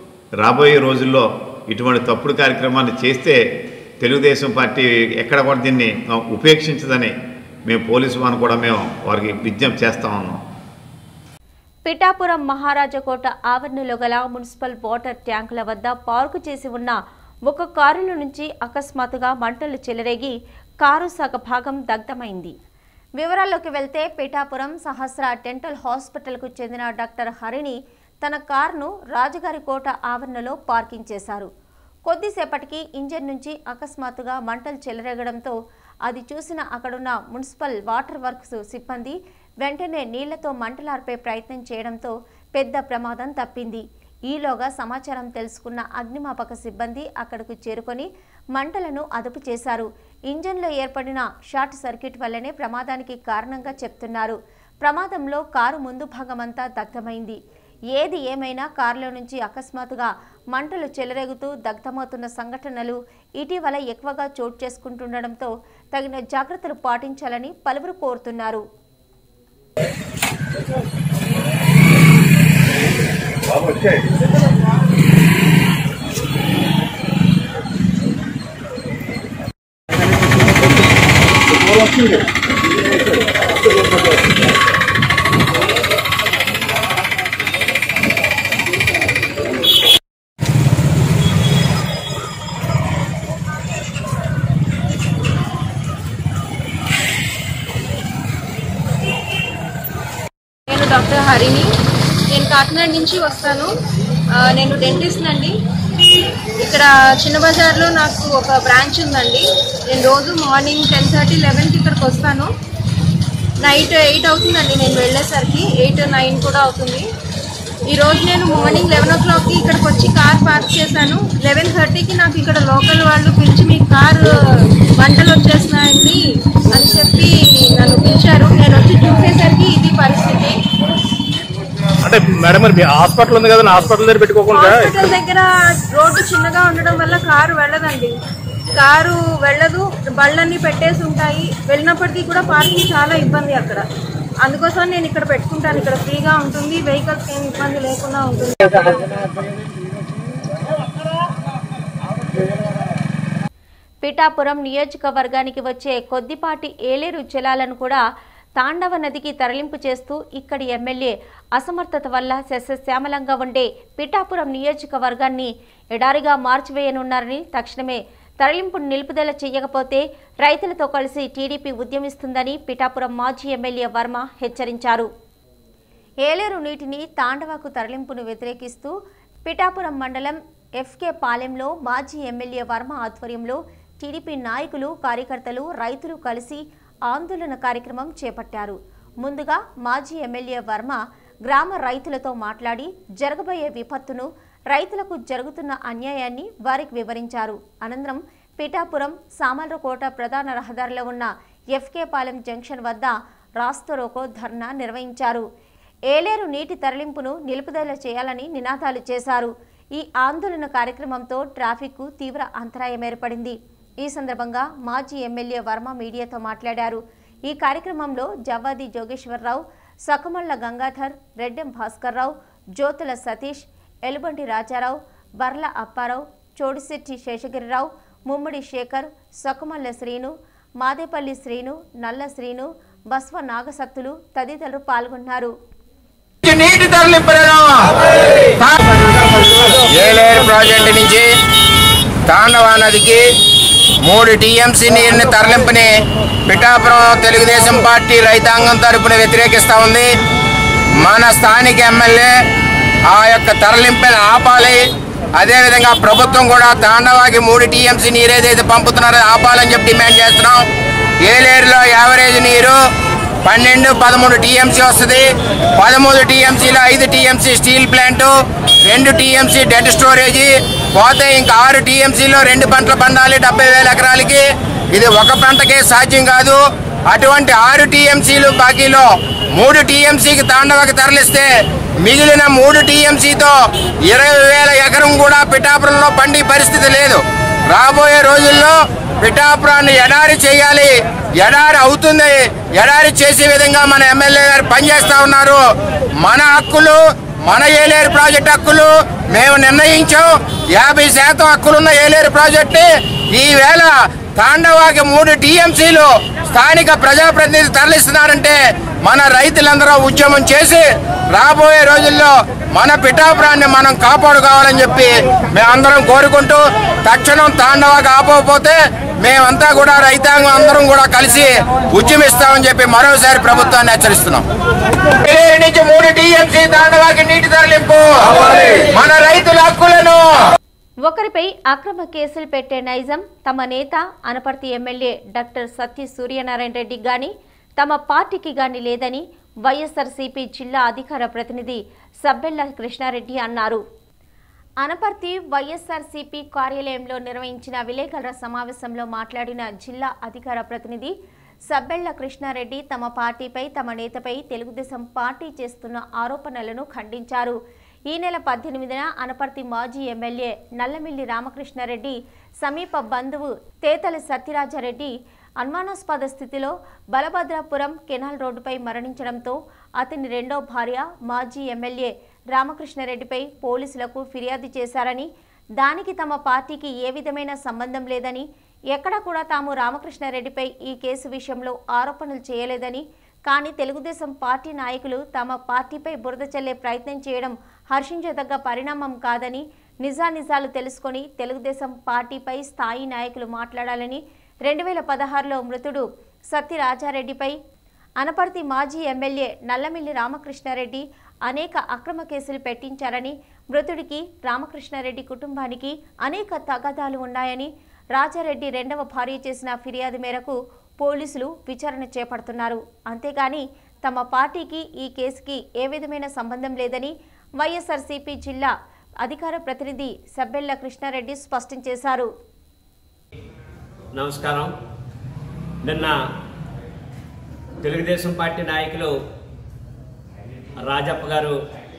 రాబోయే రోజుల్లో ఇటువంటి తప్పుడు కార్యక్రమాన్ని చేస్తే తెలుగుదేశం పార్టీ ఎక్కడ కూడా దీన్ని ఉపేక్షించదని మేము పోలీసు వారిని కూడా మేము వారికి విజ్ఞప్తి చేస్తా ఉన్నాం పిఠాపురం మహారాజకోట ఆవరణలో గల మున్సిపల్ వాటర్ ట్యాంకుల వద్ద పార్కు చేసి ఉన్న ఒక కారులో నుంచి అకస్మాత్తుగా మంటలు చెలరేగి కారు సగ భాగం దగ్ధమైంది వివరాల్లోకి వెళ్తే పిఠాపురం సహస్ర డెంటల్ హాస్పిటల్కు చెందిన డాక్టర్ హరిణి తన కారును రాజుగారి కోట ఆవరణలో పార్కింగ్ చేశారు కొద్దిసేపటికి ఇంజన్ నుంచి అకస్మాత్తుగా మంటలు చెలరేగడంతో అది చూసిన అక్కడున్న మున్సిపల్ వాటర్ వర్క్స్ సిబ్బంది వెంటనే నీళ్లతో మంటలార్పే ప్రయత్నం చేయడంతో పెద్ద ప్రమాదం తప్పింది ఈలోగా సమాచారం తెలుసుకున్న అగ్నిమాపక సిబ్బంది అక్కడకు చేరుకొని మంటలను అదుపు చేశారు ఇంజన్లో ఏర్పడిన షార్ట్ సర్క్యూట్ వల్లనే ప్రమాదానికి కారణంగా చెప్తున్నారు ప్రమాదంలో కారు ముందు భాగమంతా దగ్ధమైంది ఏది ఏమైనా కారులో నుంచి అకస్మాత్తుగా మంటలు చెలరేగుతూ దగ్ధమవుతున్న సంఘటనలు ఇటీవల ఎక్కువగా చోటు చేసుకుంటుండడంతో తగిన జాగ్రత్తలు పాటించాలని పలువురు కోరుతున్నారు నేను డాక్టర్ హరిణి నేను కాకినాడ నుంచి వస్తాను ఆ, నేను డెంటిస్ట్ అండి ఇక్కడ చిన్న బజార్లో నాకు ఒక బ్రాంచ్ ఉందండి నేను రోజు మార్నింగ్ టెన్ థర్టీ లెవెన్కి ఇక్కడికి వస్తాను నైట్ ఎయిట్ అవుతుందండి నేను వెళ్ళేసరికి ఎయిట్ నైన్ కూడా అవుతుంది ఈరోజు నేను మార్నింగ్ లెవెన్ ఓ క్లాక్కి ఇక్కడికి వచ్చి కార్ పార్క్ చేశాను లెవెన్ థర్టీకి నాకు ఇక్కడ లోకల్ వాళ్ళు పిలిచి మీ కార్ మంటలు వచ్చేస్తున్నాయండి అని చెప్పి నన్ను పిలిచారు నేను వచ్చి చూసేసరికి ఇది పరిస్థితి అంటే మేడం మరి మీ హాస్పిటల్ ఉంది కదా హాస్పిటల్ దగ్గర పెట్టుకోకుండా హాస్పిటల్ దగ్గర రోడ్డు చిన్నగా ఉండడం వల్ల కారు వెళ్ళదండి కారు వెళ్ళదు బళ్ళన్నీ పెట్టేసి ఉంటాయి వెళ్ళినప్పటికీ కూడా పార్కింగ్ చాలా ఇబ్బంది అక్కడ అందుకోసం నేను ఇక్కడ పెట్టుకుంటాను ఇక్కడ ఫ్రీగా ఉంటుంది వెహికల్స్ ఏం ఇబ్బంది లేకుండా ఉంటుంది పిఠాపురం నియోజకవర్గానికి వచ్చే కొద్దిపాటి ఏలేరు జలాలను కూడా తాండవ నదికి తరలింపు చేస్తూ ఇక్కడి ఎమ్మెల్యే అసమర్థత వల్ల సస్యశ్యామలంగా ఉండే పిఠాపురం నియోజకవర్గాన్ని ఎడారిగా మార్చివేయనున్నారని తక్షణమే తరలింపును నిలుపుదల చేయకపోతే రైతులతో కలిసి టీడీపీ ఉద్యమిస్తుందని పిఠాపురం మాజీ ఎమ్మెల్యే వర్మ హెచ్చరించారు ఏలేరు నీటిని తాండవకు తరలింపును వ్యతిరేకిస్తూ పిఠాపురం మండలం ఎఫ్కే పాలెంలో మాజీ ఎమ్మెల్యే వర్మ ఆధ్వర్యంలో టీడీపీ నాయకులు కార్యకర్తలు రైతులు కలిసి ఆందోళన కార్యక్రమం చేపట్టారు ముందుగా మాజీ ఎమ్మెల్యే వర్మ గ్రామ రైతులతో మాట్లాడి జరగబోయే విపత్తును రైతులకు జరుగుతున్న అన్యాయాన్ని వారికి వివరించారు అనంతరం పిఠాపురం సామర్లకోట ప్రధాన రహదారిలో ఉన్న ఎఫ్కే పాలెం జంక్షన్ వద్ద రాస్తరోకో ధర్నా నిర్వహించారు ఏలేరు నీటి తరలింపును నిలుపుదల చేయాలని నినాదాలు చేశారు ఈ ఆందోళన కార్యక్రమంతో ట్రాఫిక్కు తీవ్ర అంతరాయం ఏర్పడింది ఈ సందర్భంగా మాజీ ఎమ్మెల్యే వర్మ మీడియాతో మాట్లాడారు ఈ కార్యక్రమంలో జవ్వాది జోగేశ్వరరావు సకమళ్ల గంగాధర్ రెడ్డెం భాస్కర్రావు జ్యోతుల సతీష్ ఎలుబంటి రాజారావు బర్ల అప్పారావు చోడిశెట్టి శేషగిరిరావు ముమ్మడి శేఖర్ సకుమల్ల శ్రీను మాదేపల్లి శ్రీను నల్ల శ్రీను బస్వ నాగసత్తులు తదితరులు పాల్గొన్నారు నీటి తరలింపులను ఏలేరు ప్రాజెక్టు నుంచి తాండవా నదికి మూడు టీఎంసీ నీరుని తరలింపుని పిఠాపురం తెలుగుదేశం పార్టీ రైతాంగం తరపున వ్యతిరేకిస్తూ ఉంది మన స్థానిక ఎమ్మెల్యే ఆ యొక్క తరలింపుని ఆపాలి అదేవిధంగా ప్రభుత్వం కూడా తాండవాకి మూడు టీఎంసీ నీరు ఏదైతే పంపుతున్నారో ఆపాలని చెప్పి డిమాండ్ చేస్తున్నాం ఏలేరులో యావరేజ్ నీరు పన్నెండు పదమూడు టీఎంసీ వస్తుంది పదమూడు టీఎంసీలో ఐదు టీఎంసీ స్టీల్ ప్లాంట్ రెండు టీఎంసీ డెడ్ స్టోరేజీ పోతే ఇంకా ఆరు టీఎంసీలో రెండు పంటలు పండాలి డెబ్బై వేల ఎకరాలకి ఇది ఒక పంటకే సాధ్యం కాదు అటువంటి ఆరు టీఎంసీలు బాకీలో మూడు టీఎంసీకి తాండవకి తరలిస్తే మిగిలిన మూడు టీఎంసీతో ఇరవై వేల ఎకరం కూడా పిఠాపురంలో పండి పరిస్థితి లేదు రాబోయే రోజుల్లో పిఠాపురాన్ని ఎడారి చేయాలి ఎడారి అవుతుంది ఎడారి చేసే విధంగా మన ఎమ్మెల్యే గారు పనిచేస్తా ఉన్నారు మన హక్కులు మన ఏలేరు ప్రాజెక్ట్ హక్కులు మేము నిర్ణయించాం యాభై శాతం హక్కులున్న ఏలేరు ప్రాజెక్ట్ ఈవేళ తాండవాకి మూడు టీఎంసీలు స్థానిక ప్రజాప్రతినిధి తరలిస్తున్నారంటే మన రైతులందరూ ఉద్యమం చేసి రాబోయే రోజుల్లో మన పిఠాపురాన్ని మనం కాపాడుకోవాలని చెప్పి మేమందరం కోరుకుంటూ తక్షణం తాండవాకి ఆపకపోతే మేమంతా కూడా రైతాంగం అందరం కూడా కలిసి ఉద్యమిస్తామని చెప్పి మరోసారి ప్రభుత్వాన్ని హెచ్చరిస్తున్నాం ఏలేరు నుంచి మూడు టీఎంసీ తాండవాకి నీటి తరలింపు మన రైతుల హక్కులను ఒకరిపై అక్రమ కేసులు పెట్టే నైజం తమ నేత అనపర్తి ఎమ్మెల్యే డాక్టర్ సత్య సూర్యనారాయణ రెడ్డి గాని తమ పార్టీకి గాని లేదని వైఎస్ఆర్సీపీ జిల్లా అధికార ప్రతినిధి సబ్బెళ్ల కృష్ణారెడ్డి అన్నారు అనపర్తి వైఎస్ఆర్సీపీ కార్యాలయంలో నిర్వహించిన విలేకరుల సమావేశంలో మాట్లాడిన జిల్లా అధికార ప్రతినిధి సబ్బెళ్ల కృష్ణారెడ్డి తమ పార్టీపై తమ నేతపై తెలుగుదేశం పార్టీ చేస్తున్న ఆరోపణలను ఖండించారు ఈ నెల పద్దెనిమిదిన అనపర్తి మాజీ ఎమ్మెల్యే నల్లమిల్లి రామకృష్ణారెడ్డి సమీప బంధువు తేతల సత్యరాజారెడ్డి అనుమానాస్పద స్థితిలో బలభద్రాపురం కెనాల్ రోడ్డుపై మరణించడంతో అతని రెండో భార్య మాజీ ఎమ్మెల్యే రామకృష్ణారెడ్డిపై పోలీసులకు ఫిర్యాదు చేశారని దానికి తమ పార్టీకి ఏ విధమైన సంబంధం లేదని ఎక్కడా కూడా తాము రామకృష్ణారెడ్డిపై ఈ కేసు విషయంలో ఆరోపణలు చేయలేదని కానీ తెలుగుదేశం పార్టీ నాయకులు తమ పార్టీపై బురద చల్లే ప్రయత్నం చేయడం హర్షించదగ్గ పరిణామం కాదని నిజానిజాలు తెలుసుకొని తెలుగుదేశం పార్టీపై స్థాయి నాయకులు మాట్లాడాలని రెండు వేల పదహారులో మృతుడు సత్యరాజారెడ్డిపై అనపర్తి మాజీ ఎమ్మెల్యే నల్లమిల్లి రామకృష్ణారెడ్డి అనేక అక్రమ కేసులు పెట్టించారని మృతుడికి రామకృష్ణారెడ్డి కుటుంబానికి అనేక తగాదాలు ఉన్నాయని రాజారెడ్డి రెండవ భార్య చేసిన ఫిర్యాదు మేరకు పోలీసులు విచారణ చేపడుతున్నారు అంతేగాని తమ పార్టీకి ఈ కేసుకి ఏ విధమైన సంబంధం లేదని వైఎస్ఆర్సీపీ జిల్లా అధికార ప్రతినిధి సబ్బెళ్ల కృష్ణారెడ్డి స్పష్టం చేశారు నమస్కారం నిన్న తెలుగుదేశం పార్టీ నాయకులు రాజప్ప గారు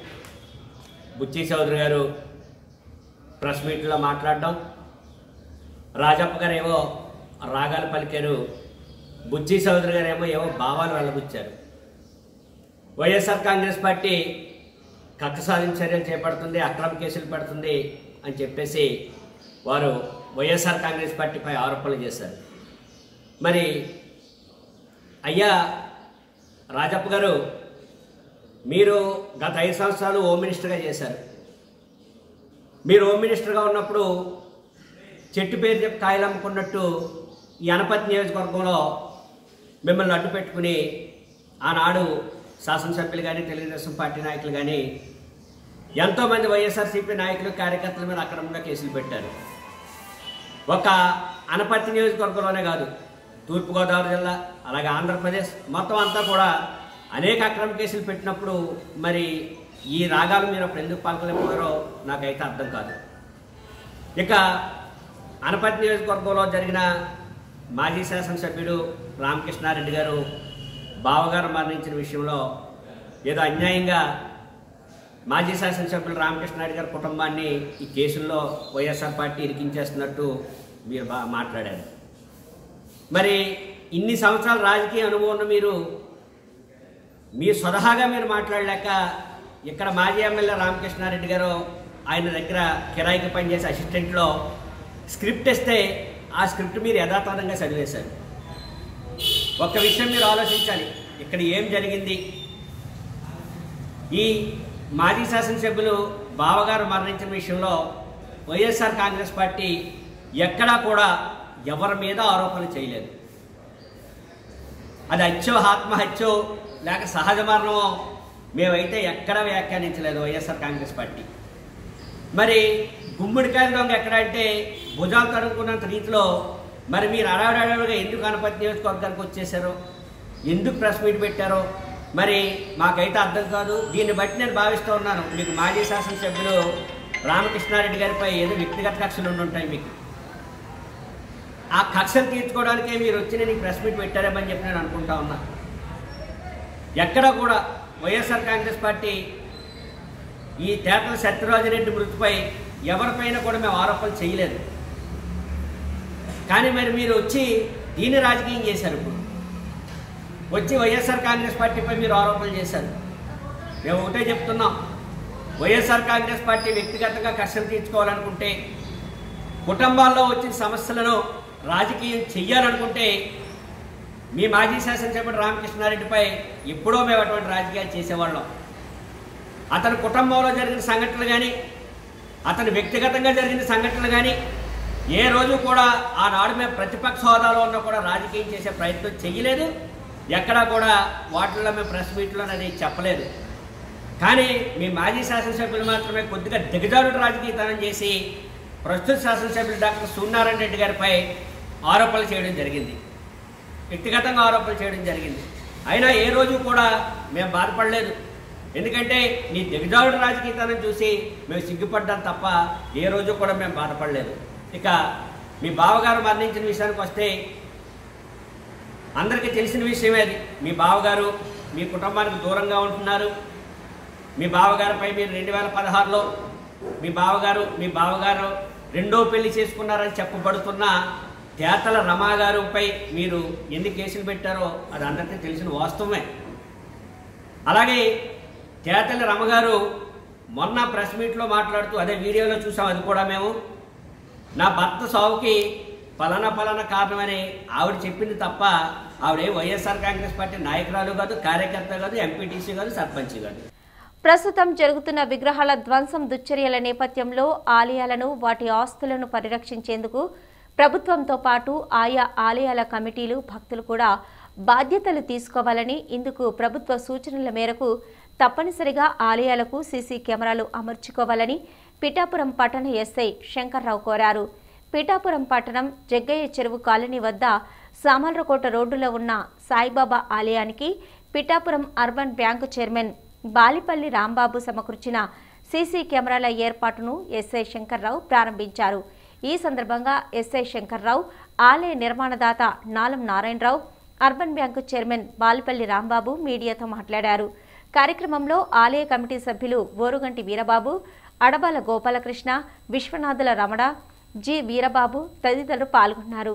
బుచ్చి చౌదరి గారు ప్రెస్ మీట్లో మాట్లాడడం రాజప్ప గారు ఏవో రాగాలు పలికారు బుచ్చి చౌదరి గారు ఏమో ఏవో భావాలు వెళ్ళబుచ్చారు వైఎస్ఆర్ కాంగ్రెస్ పార్టీ కక్ష సాధించ చర్యలు చేపడుతుంది అక్రమ కేసులు పెడుతుంది అని చెప్పేసి వారు వైఎస్ఆర్ కాంగ్రెస్ పార్టీపై ఆరోపణలు చేశారు మరి అయ్యా రాజప్ప గారు మీరు గత ఐదు సంవత్సరాలు హోమ్ మినిస్టర్గా చేశారు మీరు హోమ్ మినిస్టర్గా ఉన్నప్పుడు చెట్టు పేరు చెప్పి కాయలు అమ్ముకున్నట్టు ఈ అనపతి నియోజకవర్గంలో మిమ్మల్ని అడ్డు పెట్టుకుని ఆనాడు శాసనసభ్యులు కానీ తెలుగుదేశం పార్టీ నాయకులు కానీ ఎంతోమంది వైఎస్ఆర్సీపీ నాయకులు కార్యకర్తల మీద అక్రమంగా కేసులు పెట్టారు ఒక అనపర్తి నియోజకవర్గంలోనే కాదు తూర్పుగోదావరి జిల్లా అలాగే ఆంధ్రప్రదేశ్ మొత్తం అంతా కూడా అనేక అక్రమ కేసులు పెట్టినప్పుడు మరి ఈ రాగాలు మీరు అప్పుడు ఎందుకు పాల్గొలేకపోయారో నాకైతే అర్థం కాదు ఇక అనపర్తి నియోజకవర్గంలో జరిగిన మాజీ శాసనసభ్యుడు రామకృష్ణారెడ్డి గారు బావగారు మరణించిన విషయంలో ఏదో అన్యాయంగా మాజీ శాసనసభ్యులు రామకృష్ణారెడ్డి గారి కుటుంబాన్ని ఈ కేసుల్లో వైఎస్ఆర్ పార్టీ ఇరికించేస్తున్నట్టు మీరు బాగా మాట్లాడారు మరి ఇన్ని సంవత్సరాల రాజకీయ అనుభవం ఉన్న మీరు మీ స్వతహాగా మీరు మాట్లాడలేక ఇక్కడ మాజీ ఎమ్మెల్యే రామకృష్ణారెడ్డి గారు ఆయన దగ్గర కిరాయికి పనిచేసే అసిస్టెంట్లో స్క్రిప్ట్ ఇస్తే ఆ స్క్రిప్ట్ మీరు యథాతథంగా చదివేశారు ఒక్క విషయం మీరు ఆలోచించాలి ఇక్కడ ఏం జరిగింది ఈ మాజీ శాసనసభ్యులు బావగారు మరణించిన విషయంలో వైఎస్ఆర్ కాంగ్రెస్ పార్టీ ఎక్కడా కూడా ఎవరి మీద ఆరోపణలు చేయలేదు అది హత్యో ఆత్మహత్యో లేక సహజ మరణమో మేమైతే ఎక్కడా వ్యాఖ్యానించలేదు వైఎస్ఆర్ కాంగ్రెస్ పార్టీ మరి గుమ్మడికాయల దొంగ ఎక్కడ అంటే భుజాలు తడుముకున్నంత రీతిలో మరి మీరు అడవడగా ఎందుకు అనపతి నియోజకవర్గానికి వచ్చేసారో ఎందుకు ప్రెస్ మీట్ పెట్టారో మరి మాకైతే అర్థం కాదు దీన్ని బట్టి నేను భావిస్తూ ఉన్నాను మీకు మాజీ శాసనసభ్యులు రామకృష్ణారెడ్డి గారిపై ఏదో వ్యక్తిగత కక్షలు ఉండి ఉంటాయి మీకు ఆ కక్షలు తీర్చుకోవడానికే మీరు వచ్చి నేను ఈ ప్రెస్ మీట్ పెట్టారేమని చెప్పి నేను అనుకుంటా ఉన్నా ఎక్కడ కూడా వైఎస్ఆర్ కాంగ్రెస్ పార్టీ ఈ తేటల సత్యరాజరెడ్డి మృతిపై ఎవరిపైన కూడా మేము ఆరోపణలు చేయలేదు కానీ మరి మీరు వచ్చి దీన్ని రాజకీయం చేశారు ఇప్పుడు వచ్చి వైఎస్ఆర్ కాంగ్రెస్ పార్టీపై మీరు ఆరోపణలు చేశారు మేము ఒకటే చెప్తున్నాం వైఎస్ఆర్ కాంగ్రెస్ పార్టీ వ్యక్తిగతంగా కష్టం తీర్చుకోవాలనుకుంటే కుటుంబాల్లో వచ్చిన సమస్యలను రాజకీయం చెయ్యాలనుకుంటే మీ మాజీ శాసనసభ్యుడు రామకృష్ణారెడ్డిపై ఎప్పుడో మేము అటువంటి రాజకీయాలు చేసేవాళ్ళం అతని కుటుంబంలో జరిగిన సంఘటనలు కానీ అతని వ్యక్తిగతంగా జరిగిన సంఘటనలు కానీ ఏ రోజు కూడా ఆనాడు మేము ప్రతిపక్ష హోదాలో ఉన్నా కూడా రాజకీయం చేసే ప్రయత్నం చేయలేదు ఎక్కడా కూడా వాటిల్లో మేము ప్రెస్ మీట్లో అది చెప్పలేదు కానీ మీ మాజీ శాసనసభ్యులు మాత్రమే కొద్దిగా దిగజారుడు రాజకీయతనం చేసి ప్రస్తుత శాసనసభ్యులు డాక్టర్ సూర్యనారాయణ రెడ్డి గారిపై ఆరోపణలు చేయడం జరిగింది వ్యక్తిగతంగా ఆరోపణలు చేయడం జరిగింది అయినా ఏ రోజు కూడా మేము బాధపడలేదు ఎందుకంటే నీ దిగజారుడు రాజకీయతనం చూసి మేము సిగ్గుపడ్డాం తప్ప ఏ రోజు కూడా మేము బాధపడలేదు ఇక మీ బావగారు మరణించిన విషయానికి వస్తే అందరికీ తెలిసిన విషయమే అది మీ బావగారు మీ కుటుంబానికి దూరంగా ఉంటున్నారు మీ బావగారిపై మీరు రెండు వేల పదహారులో మీ బావగారు మీ బావగారు రెండో పెళ్లి చేసుకున్నారని చెప్పబడుతున్న తేతల రమా గారుపై మీరు ఎన్ని కేసులు పెట్టారో అది అందరికీ తెలిసిన వాస్తవమే అలాగే తేతల రమగారు మొన్న ప్రెస్ మీట్లో మాట్లాడుతూ అదే వీడియోలో చూసాం అది కూడా మేము నా భర్త సావుకి పలానా పలానా కారణమని ఆవిడ చెప్పింది తప్ప ఆవిడ ఏ వైఎస్ఆర్ కాంగ్రెస్ పార్టీ నాయకురాలు కాదు కార్యకర్త కాదు ఎంపీటీసీ కాదు సర్పంచ్ కాదు ప్రస్తుతం జరుగుతున్న విగ్రహాల ధ్వంసం దుశ్చర్యల నేపథ్యంలో ఆలయాలను వాటి ఆస్తులను పరిరక్షించేందుకు ప్రభుత్వంతో పాటు ఆయా ఆలయాల కమిటీలు భక్తులు కూడా బాధ్యతలు తీసుకోవాలని ఇందుకు ప్రభుత్వ సూచనల మేరకు తప్పనిసరిగా ఆలయాలకు సీసీ కెమెరాలు అమర్చుకోవాలని పిఠాపురం పట్టణ ఎస్ఐ శంకర్రావు కోరారు పిఠాపురం పట్టణం జగ్గయ్య చెరువు కాలనీ వద్ద సామర్లకోట రోడ్డులో ఉన్న సాయిబాబా ఆలయానికి Pithapuram urban bank chairman Balipalli Rambabu సమకూర్చిన సీసీ కెమెరాల ఏర్పాటును ఎస్ఐ శంకర్రావు ప్రారంభించారు ఈ సందర్భంగా ఎస్ఐ శంకర్రావు ఆలయ నిర్మాణదాత Nalam Narayanarao urban bank chairman Balipalli Rambabu మీడియాతో మాట్లాడారు కార్యక్రమంలో ఆలయ కమిటీ సభ్యులు బోరుగంటి వీరబాబు అడబాల గోపాలకృష్ణ విశ్వనాథుల రమణ జి వీరబాబు తదితరులు పాల్గొన్నారు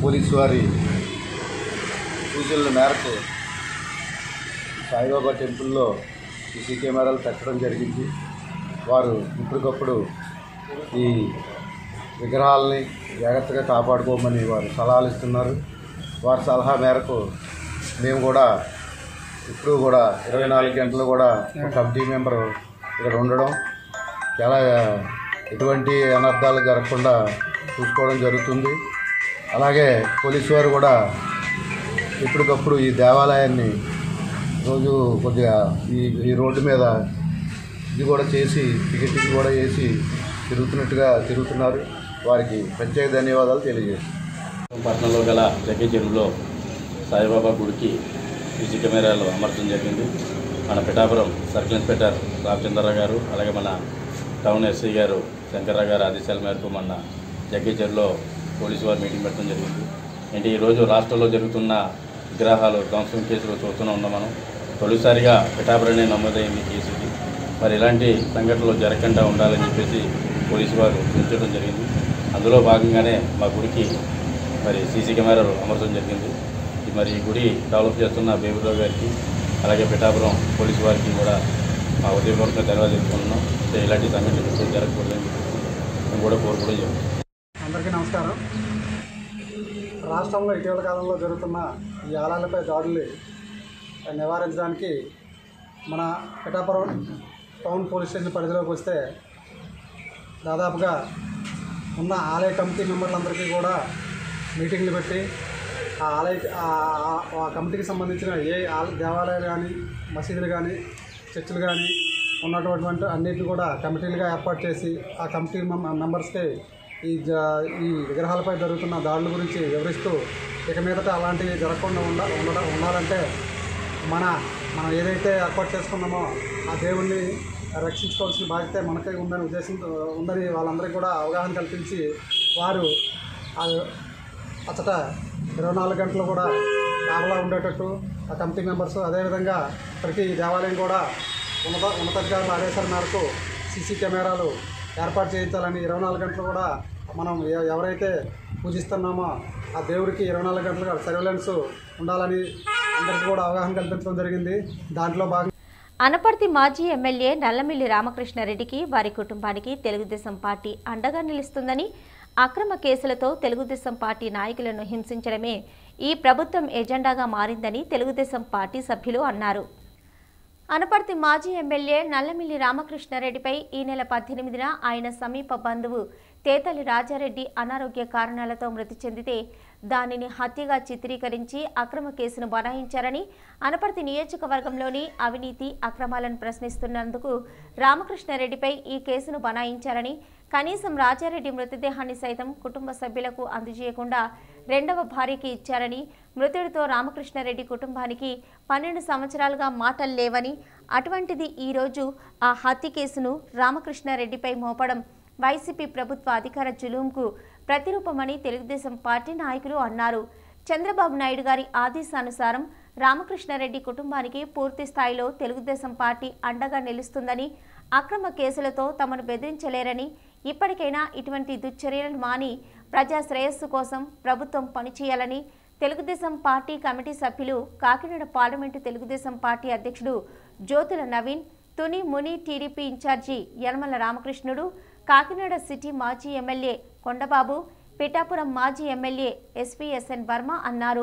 పోలీసు వారి సూచనల మేరకు సాయిబాబా టెంపుల్లో సీసీ కెమెరాలు పెట్టడం జరిగింది వారు ఇప్పటికప్పుడు ఈ విగ్రహాలని జాగ్రత్తగా కాపాడుకోమని వారు సలహాలు ఇస్తున్నారు వారి సలహా మేరకు మేము కూడా ఇప్పుడు కూడా ఇరవై నాలుగు గంటలు కూడా ఒక కమిటీ మెంబర్ ఇక్కడ ఉండడం చాలా ఎటువంటి అనర్థాలు జరగకుండా చూసుకోవడం జరుగుతుంది అలాగే పోలీసు వారు కూడా ఎప్పటికప్పుడు ఈ దేవాలయాన్ని రోజు కొద్దిగా ఈ ఈ రోడ్డు మీద ఇది కూడా చేసి టికెటింగ్ కూడా చేసి తిరుగుతున్నట్టుగా తిరుగుతున్నారు వారికి ప్రత్యేక ధన్యవాదాలు తెలియజేస్తున్నాను పట్టణంలో గల జగ్గే చెరువులో సాయిబాబా గుడికి సీసీ కెమెరాలు అమర్చడం జరిగింది మన పిఠాపురం సర్కిల్ ఇన్స్పెక్టర్ రామచంద్రరావు గారు అలాగే మన టౌన్ ఎస్సీ గారు శంకర్రావు గారు ఆదేశాల మేరకు మన జగ్గే చెరువులో పోలీసు వారు మీటింగ్ పెట్టడం జరిగింది ఏంటి ఈరోజు రాష్ట్రంలో జరుగుతున్న విగ్రహాలు ధ్వంసం కేసులు చూస్తూనే ఉన్నాం మనం తొలిసారిగా పిఠాపురనే నమోదైంది కేసు ఇది మరి ఇలాంటి సంఘటనలు జరగకుండా ఉండాలని చెప్పేసి పోలీసు వారు సూచించడం జరిగింది అందులో భాగంగానే మా గుడికి మరి సీసీ కెమెరాలు అమర్చడం జరిగింది ఇది మరి ఈ గుడి డెవలప్ చేస్తున్న బేబురావు గారికి అలాగే పిఠాపురం పోలీసు వారికి కూడా మా ఉదయపూర్వక ధన్యవాదాలు తెలుపుకుంటున్నాం అంటే ఇలాంటి సంఘటనలు ఎప్పుడు జరగకూడదని చెప్పేసి మేము కూడా కోరుకోవడం జరుగుతుంది అందరికీ నమస్కారం రాష్ట్రంలో ఇటీవల కాలంలో జరుగుతున్న ఈ ఆలాలపై దాడులు నివారించడానికి మన పిఠాపురం టౌన్ పోలీస్ స్టేషన్ పరిధిలోకి వస్తే దాదాపుగా ఉన్న ఆలయ కమిటీ మెంబర్లందరికీ కూడా మీటింగ్లు పెట్టి ఆ ఆలయ ఆ- ఆ- ఆ కమిటీకి సంబంధించిన ఏ ఆల- దేవాలయాలు కానీ మసీదులు కానీ చర్చిలు కానీ ఉన్నటువంటి అన్నిటిని కూడా కమిటీలుగా ఏర్పాటు చేసి ఆ కమిటీ మెం- మెంబర్స్కి ఈ జ ఈ విగ్రహాలపై జరుగుతున్న దాడుల గురించి వివరిస్తూ ఇక మీదట అలాంటివి జరగకుండా ఉండ ఉండడం ఉండాలంటే మన మనం ఏదైతే ఏర్పాటు చేసుకున్నామో ఆ దేవుణ్ణి రక్షించుకోవాల్సిన బాధ్యత మనకే ఉందని ఉద్దేశంతో ఉందని వాళ్ళందరికీ కూడా అవగాహన కల్పించి వారు ఆ అచ్చట ఇరవై నాలుగు గంటలు కూడా కాపలా ఉండేటట్టు ఆ కమిటీ మెంబర్స్ అదేవిధంగా ప్రతి దేవాలయం కూడా ఉన్నత ఉన్నతాధికారుల ఆదేశాల మేరకు సీసీ కెమెరాలు ఏర్పాటు చేయించాలని ఇరవై నాలుగు గంటలు కూడా మనం ఎ- ఎవరైతే పూజిస్తున్నామో ఆ దేవుడికి ఇరవై నాలుగు గంటలుగా సర్వేలెన్స్ ఉండాలని అందరికీ కూడా అవగాహన కల్పించడం జరిగింది దాంట్లో భాగంగా అనపర్తి మాజీ ఎమ్మెల్యే నల్లమిల్లి రామకృష్ణారెడ్డికి వారి కుటుంబానికి తెలుగుదేశం పార్టీ అండగా నిలుస్తుందని అక్రమ కేసులతో తెలుగుదేశం పార్టీ నాయకులను హింసించడమే ఈ ప్రభుత్వం ఎజెండాగా మారిందని తెలుగుదేశం పార్టీ సభ్యులు అన్నారు అనపర్తి మాజీ ఎమ్మెల్యే నల్లమిల్లి రామకృష్ణారెడ్డిపై ఈ నెల పద్దెనిమిదిన ఆయన సమీప బంధువు తేతలి రాజారెడ్డి అనారోగ్య కారణాలతో మృతి చెందితే దానిని హత్యగా చిత్రీకరించి అక్రమ కేసును బనాయించారని అనపర్తి నియోజకవర్గంలోని అవినీతి అక్రమాలను ప్రశ్నిస్తున్నందుకు రామకృష్ణారెడ్డిపై ఈ కేసును బనాయించారని కనీసం రాజారెడ్డి మృతదేహాన్ని సైతం కుటుంబ సభ్యులకు అందజేయకుండా రెండవ భార్యకి ఇచ్చారని మృతుడితో రామకృష్ణారెడ్డి కుటుంబానికి పన్నెండు సంవత్సరాలుగా మాటలు లేవని అటువంటిది ఈరోజు ఆ హత్య కేసును రామకృష్ణారెడ్డిపై మోపడం వైసీపీ ప్రభుత్వ అధికార జులుంకు ప్రతిరూపమని తెలుగుదేశం పార్టీ నాయకులు అన్నారు చంద్రబాబు నాయుడు గారి ఆదేశానుసారం రామకృష్ణారెడ్డి కుటుంబానికి పూర్తి స్థాయిలో తెలుగుదేశం పార్టీ అండగా నిలుస్తుందని అక్రమ కేసులతో తమను బెదిరించలేరని ఇప్పటికైనా ఇటువంటి దుశ్చర్యలను మాని ప్రజా శ్రేయస్సు కోసం ప్రభుత్వం పనిచేయాలని తెలుగుదేశం పార్టీ కమిటీ సభ్యులు కాకినాడ పార్లమెంటు తెలుగుదేశం పార్టీ అధ్యక్షుడు జ్యోతుల నవీన్ తుని ముని TDP incharge Yanamala Ramakrishnudu Kakinada city మాజీ ఎమ్మెల్యే కొండబాబు పిఠాపురం మాజీ ఎమ్మెల్యే ఎస్పీఎస్ఎన్ వర్మ అన్నారు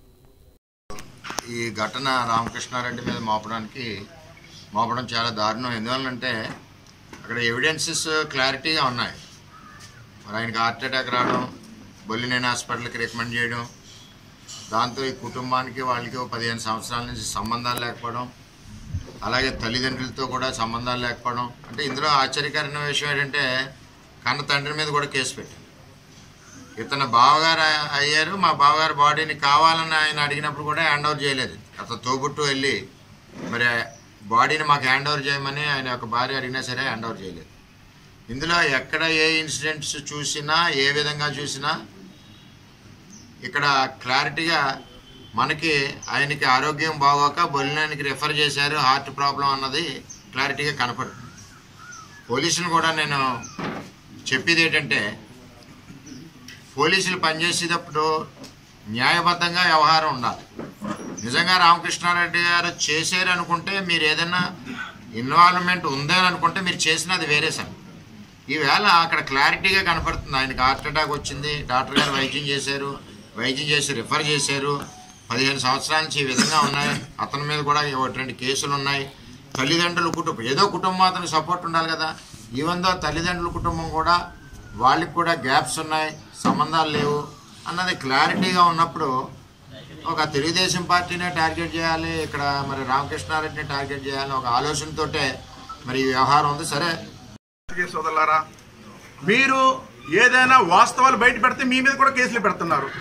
ఈ ఘటన రామకృష్ణారెడ్డి మీద మోపడానికి మోపడం చాలా దారుణం ఎందువల్లంటే అక్కడ ఎవిడెన్సెస్ క్లారిటీగా ఉన్నాయి మరి ఆయనకి హార్ట్ అటాక్ రావడం బొల్లినేని హాస్పిటల్కి రికమెండ్ చేయడం దాంతో ఈ కుటుంబానికి వాళ్ళకి ఓ పదిహేను సంవత్సరాల నుంచి సంబంధాలు లేకపోవడం అలాగే తల్లిదండ్రులతో కూడా సంబంధాలు లేకపోవడం అంటే ఇందులో ఆశ్చర్యకరమైన విషయం ఏంటంటే కన్న తండ్రి మీద కూడా కేసు పెట్టారు ఇతను బావగారు అయ్యారు మా బావగారు బాడీని కావాలని ఆయన అడిగినప్పుడు కూడా హ్యాండ్ ఓవర్ చేయలేదు అతను తోబుట్టు వెళ్ళి మరి బాడీని మాకు హ్యాండ్ ఓవర్ చేయమని ఆయన యొక్క భార్య అడిగినా సరే హ్యాండ్ ఓవర్ చేయలేదు ఇందులో ఎక్కడ ఏ ఇన్సిడెంట్స్ చూసినా ఏ విధంగా చూసినా ఇక్కడ క్లారిటీగా మనకి ఆయనకి ఆరోగ్యం బాగోక బొలినానికి రిఫర్ చేశారు హార్ట్ ప్రాబ్లం అన్నది క్లారిటీగా కనపడుతుంది పోలీసులు కూడా నేను చెప్పేది ఏంటంటే పోలీసులు పనిచేసేటప్పుడు న్యాయబద్ధంగా వ్యవహారం ఉండాలి నిజంగా రామకృష్ణారెడ్డి గారు చేశారు అనుకుంటే మీరు ఏదైనా ఇన్వాల్వ్మెంట్ ఉందని అనుకుంటే మీరు చేసినది వేరే సార్ ఈవేళ అక్కడ క్లారిటీగా కనపడుతుంది ఆయనకి హార్ట్ అటాక్ వచ్చింది డాక్టర్ గారు వైద్యం చేశారు వైద్యం చేసి రిఫర్ చేశారు పదిహేను సంవత్సరాల నుంచి ఈ విధంగా ఉన్నాయి అతని మీద కూడా ఒకటి రెండు కేసులు ఉన్నాయి తల్లిదండ్రుల కుటుంబం ఏదో కుటుంబం అతనికి సపోర్ట్ ఉండాలి కదా ఈవెన్ దో తల్లిదండ్రుల కుటుంబం కూడా వాళ్ళకి కూడా గ్యాప్స్ ఉన్నాయి సంబంధాలు లేవు అన్నది క్లారిటీగా ఉన్నప్పుడు ఒక తెలుగుదేశం పార్టీనే టార్గెట్ చేయాలి ఇక్కడ మరి రామకృష్ణారెడ్డిని టార్గెట్ చేయాలి ఒక ఆలోచనతోటే మరి ఈ వ్యవహారం ఉంది సరే పాత్రికేయ సోదరులారా మీరు ఏదైనా వాస్తవాలు బయట పెడితే మీ మీద కూడా కేసులు పెడుతున్నారు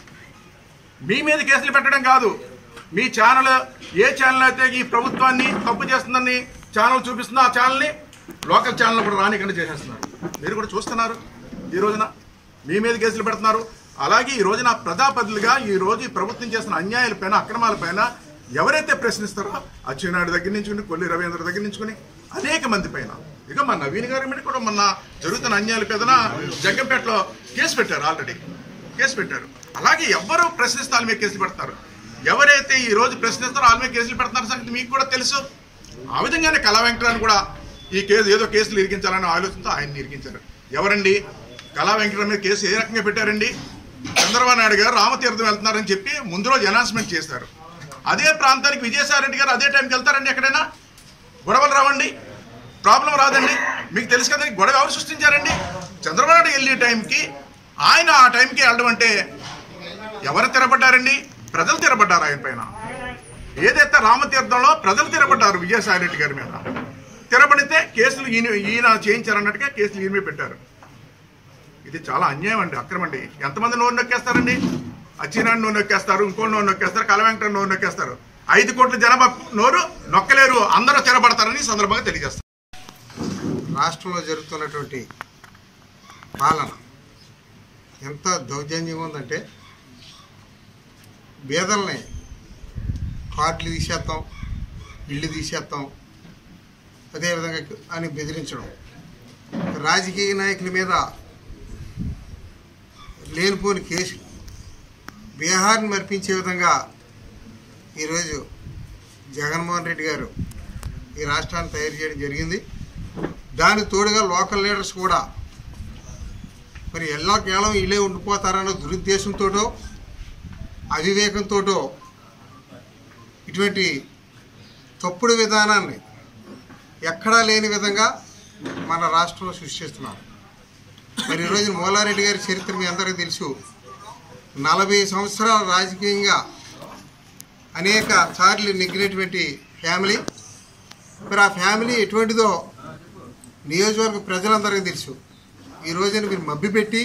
మీ మీద కేసులు పెట్టడం కాదు మీ ఛానల్ ఏ ఛానల్ అయితే ఈ ప్రభుత్వాన్ని తప్పు చేస్తుందని ఛానల్ చూపిస్తుందో ఆ ఛానల్ని లోకల్ ఛానల్ కూడా రానికుండా చేసేస్తున్నారు మీరు కూడా చూస్తున్నారు ఈ రోజున మీ మీద కేసులు పెడుతున్నారు అలాగే ఈ రోజున ప్రజాపతులుగా ఈ రోజు ఈ ప్రభుత్వం చేస్తున్న అన్యాయాలపైన అక్రమాలపైన ఎవరైతే ప్రశ్నిస్తారో అచ్చెన్నాయుడు దగ్గర నుంచి కొల్లి రవీంద్ర దగ్గర నుంచి అనేక మంది పైన ఇక మన నవీన్ గారి మీద కూడా మొన్న జరుగుతున్న అన్యాయాల పేదన జగ్గంపేటలో కేసు పెట్టారు ఆల్రెడీ కేసు పెట్టారు అలాగే ఎవరు ప్రశ్నిస్తే వాళ్ళ మీద కేసులు పెడతారు ఎవరైతే ఈ రోజు ప్రశ్నిస్తారో వాళ్ళ మీద కేసులు పెడతారో సంగతి మీకు కూడా తెలుసు ఆ విధంగానే కళా వెంకటరాని కూడా ఈ కేసు ఏదో కేసులు ఇరికించాలని ఆలోచనతో ఆయన్ని ఇరికించారు ఎవరండి కళా వెంకటరావు మీద కేసు ఏ రకంగా పెట్టారండి చంద్రబాబు నాయుడు గారు రామతీర్థం వెళ్తున్నారని చెప్పి ముందు రోజు అనౌన్స్మెంట్ చేశారు అదే ప్రాంతానికి విజయసాయి రెడ్డి గారు అదే టైంకి వెళ్తారండి ఎక్కడైనా గొడవలు రావండి ప్రాబ్లం రాదండి మీకు తెలుసు కదండి గొడవ ఎవరు సృష్టించారండి చంద్రబాబు నాయుడు వెళ్ళే టైంకి ఆయన ఆ టైంకి వెళ్ళడం అంటే ఎవరు తిరబడ్డారండి ప్రజలు తిరబడ్డారు ఆయన పైన ఏదైతే రామతీర్థంలో ప్రజలు తిరబడ్డారు విజయసాయి రెడ్డి గారి మీద తిరబడితే కేసులు ఈయన ఈయన చేయించారన్నట్టుగా కేసులు ఈయన మీద పెట్టారు ఇది చాలా అన్యాయం అండి అక్రమం అండి ఎంతమంది నోరు నొక్కేస్తారండి అచ్చినాన్ని నోరు నొక్కేస్తారు ఇంకో నోరు నొక్కేస్తారు కలవెంకట నోరు నొక్కేస్తారు ఐదు కోట్ల జనాభా నోరు నొక్కలేరు అందరూ తిరబడతారని ఈ సందర్భంగా తెలియజేస్తారు రాష్ట్రంలో జరుగుతున్నటువంటి పాలన ఎంత దౌర్జన్యం ఉందంటే బేదల్ని కార్డులు తీసేస్తాం ఇళ్ళు తీసేస్తాం అదేవిధంగా అని బెదిరించడం రాజకీయ నాయకుల మీద లేనిపోని కేసు బీహార్ని మరిపించే విధంగా ఈరోజు జగన్మోహన్ రెడ్డి గారు ఈ రాష్ట్రాన్ని తయారు చేయడం జరిగింది దానికి తోడుగా లోకల్ లీడర్స్ కూడా మరి ఎల్లకేళం ఇల్లే ఉండిపోతారన్న దురుద్దేశంతోటో అవివేకంతోటో ఇటువంటి తప్పుడు విధానాన్ని ఎక్కడా లేని విధంగా మన రాష్ట్రంలో సృష్టిస్తున్నారు మరి ఈరోజు మూలారెడ్డి గారి చరిత్ర మీ అందరికీ తెలుసు నలభై సంవత్సరాల రాజకీయంగా అనేక సార్లు నెగ్గినటువంటి ఫ్యామిలీ మరి ఆ ఫ్యామిలీ ఎటువంటిదో నియోజకవర్గ ప్రజలందరికీ తెలుసు ఈ రోజున మీరు మభ్యపెట్టి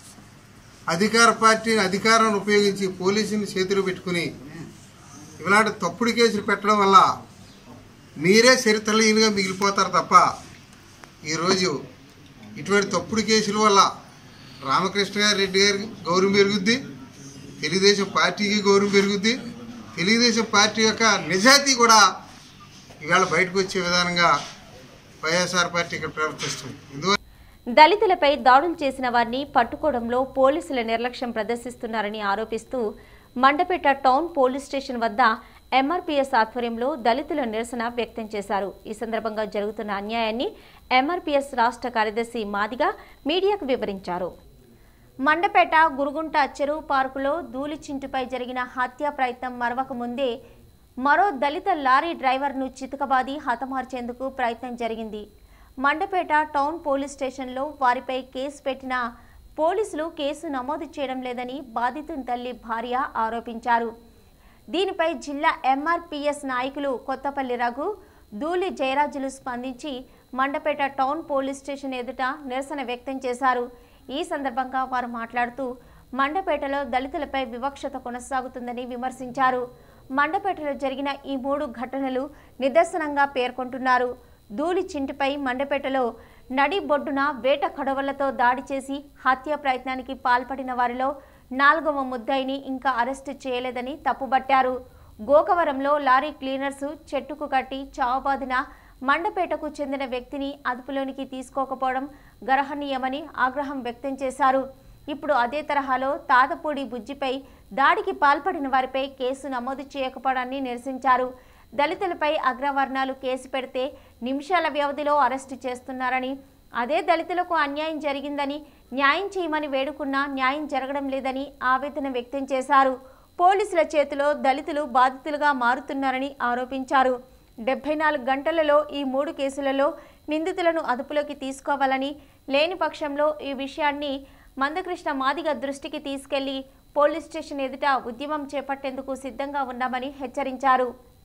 అధికార పార్టీని అధికారాన్ని ఉపయోగించి పోలీసుని చేతిలో పెట్టుకుని ఇలాంటి తప్పుడు కేసులు పెట్టడం వల్ల మీరే చరిత్రలీనుగా మిగిలిపోతారు తప్ప ఈరోజు ఇటువంటి తప్పుడు కేసుల వల్ల రామకృష్ణ గారి రెడ్డి గారికి గౌరవం పెరుగుద్ది తెలుగుదేశం పార్టీకి గౌరవం పెరుగుద్ది తెలుగుదేశం పార్టీ యొక్క నిజాయితీ కూడా ఇవాళ బయటకు వచ్చే విధానంగా వైఎస్ఆర్ పార్టీ ఇక్కడ ప్రవర్తిస్తుంది ఇందువల్ల దళితులపై దాడులు చేసిన వారిని పట్టుకోవడంలో పోలీసుల నిర్లక్ష్యం ప్రదర్శిస్తున్నారని ఆరోపిస్తూ మండపేట టౌన్ పోలీస్ స్టేషన్ వద్ద ఎంఆర్పీఎస్ ఆధ్వర్యంలో దళితుల నిరసన వ్యక్తం చేశారు ఈ సందర్భంగా జరుగుతున్న అన్యాయాన్ని ఎంఆర్పీఎస్ రాష్ట్ర కార్యదర్శి మాదిగా మీడియాకు వివరించారు మండపేట గురుగుంట చెరువు పార్కులో ధూళిచింటుపై జరిగిన హత్యా ప్రయత్నం మరవక ముందే మరో దళిత లారీ డ్రైవర్ను చితకబాది హతమార్చేందుకు ప్రయత్నం జరిగింది మండపేట టౌన్ పోలీస్ స్టేషన్లో వారిపై కేసు పెట్టిన పోలీసులు కేసు నమోదు చేయడం లేదని బాధితుని తల్లి భార్య ఆరోపించారు దీనిపై జిల్లా ఎంఆర్పిఎస్ నాయకులు కొత్తపల్లి రఘు ధూళి జయరాజులు స్పందించి మండపేట టౌన్ పోలీస్ స్టేషన్ ఎదుట నిరసన వ్యక్తం చేశారు ఈ సందర్భంగా వారు మాట్లాడుతూ మండపేటలో దళితులపై వివక్షత కొనసాగుతుందని విమర్శించారు మండపేటలో జరిగిన ఈ మూడు ఘటనలు నిదర్శనంగా పేర్కొంటున్నారు ధూళి చింటిపై మండపేటలో నడి బొడ్డున వేట కడవలతో దాడి చేసి హత్య ప్రయత్నానికి పాల్పడిన వారిలో నాలుగవ ముద్దాయిని ఇంకా అరెస్టు చేయలేదని తప్పుబట్టారు గోకవరంలో లారీ క్లీనర్సు చెట్టుకు కట్టి చావబాదిన మండపేటకు చెందిన వ్యక్తిని అదుపులోనికి తీసుకోకపోవడం గర్హనీయమని ఆగ్రహం వ్యక్తం చేశారు ఇప్పుడు అదే తరహాలో తాతపూడి బుజ్జిపై దాడికి పాల్పడిన వారిపై కేసు నమోదు చేయకపోవడాన్ని నిరసించారు దళితులపై అగ్రవర్ణాలు కేసు పెడితే నిమిషాల వ్యవధిలో అరెస్టు చేస్తున్నారని అదే దళితులకు అన్యాయం జరిగిందని న్యాయం చేయమని వేడుకున్నా న్యాయం జరగడం లేదని ఆవేదన వ్యక్తం చేశారు పోలీసుల చేతిలో దళితులు బాధితులుగా మారుతున్నారని ఆరోపించారు డెబ్బై నాలుగు గంటలలో ఈ మూడు కేసులలో నిందితులను అదుపులోకి తీసుకోవాలని లేని పక్షంలో ఈ విషయాన్ని మందకృష్ణ మాదిగ దృష్టికి తీసుకెళ్లి పోలీస్ స్టేషన్ ఎదుట ఉద్యమం చేపట్టేందుకు సిద్ధంగా ఉన్నామని హెచ్చరించారు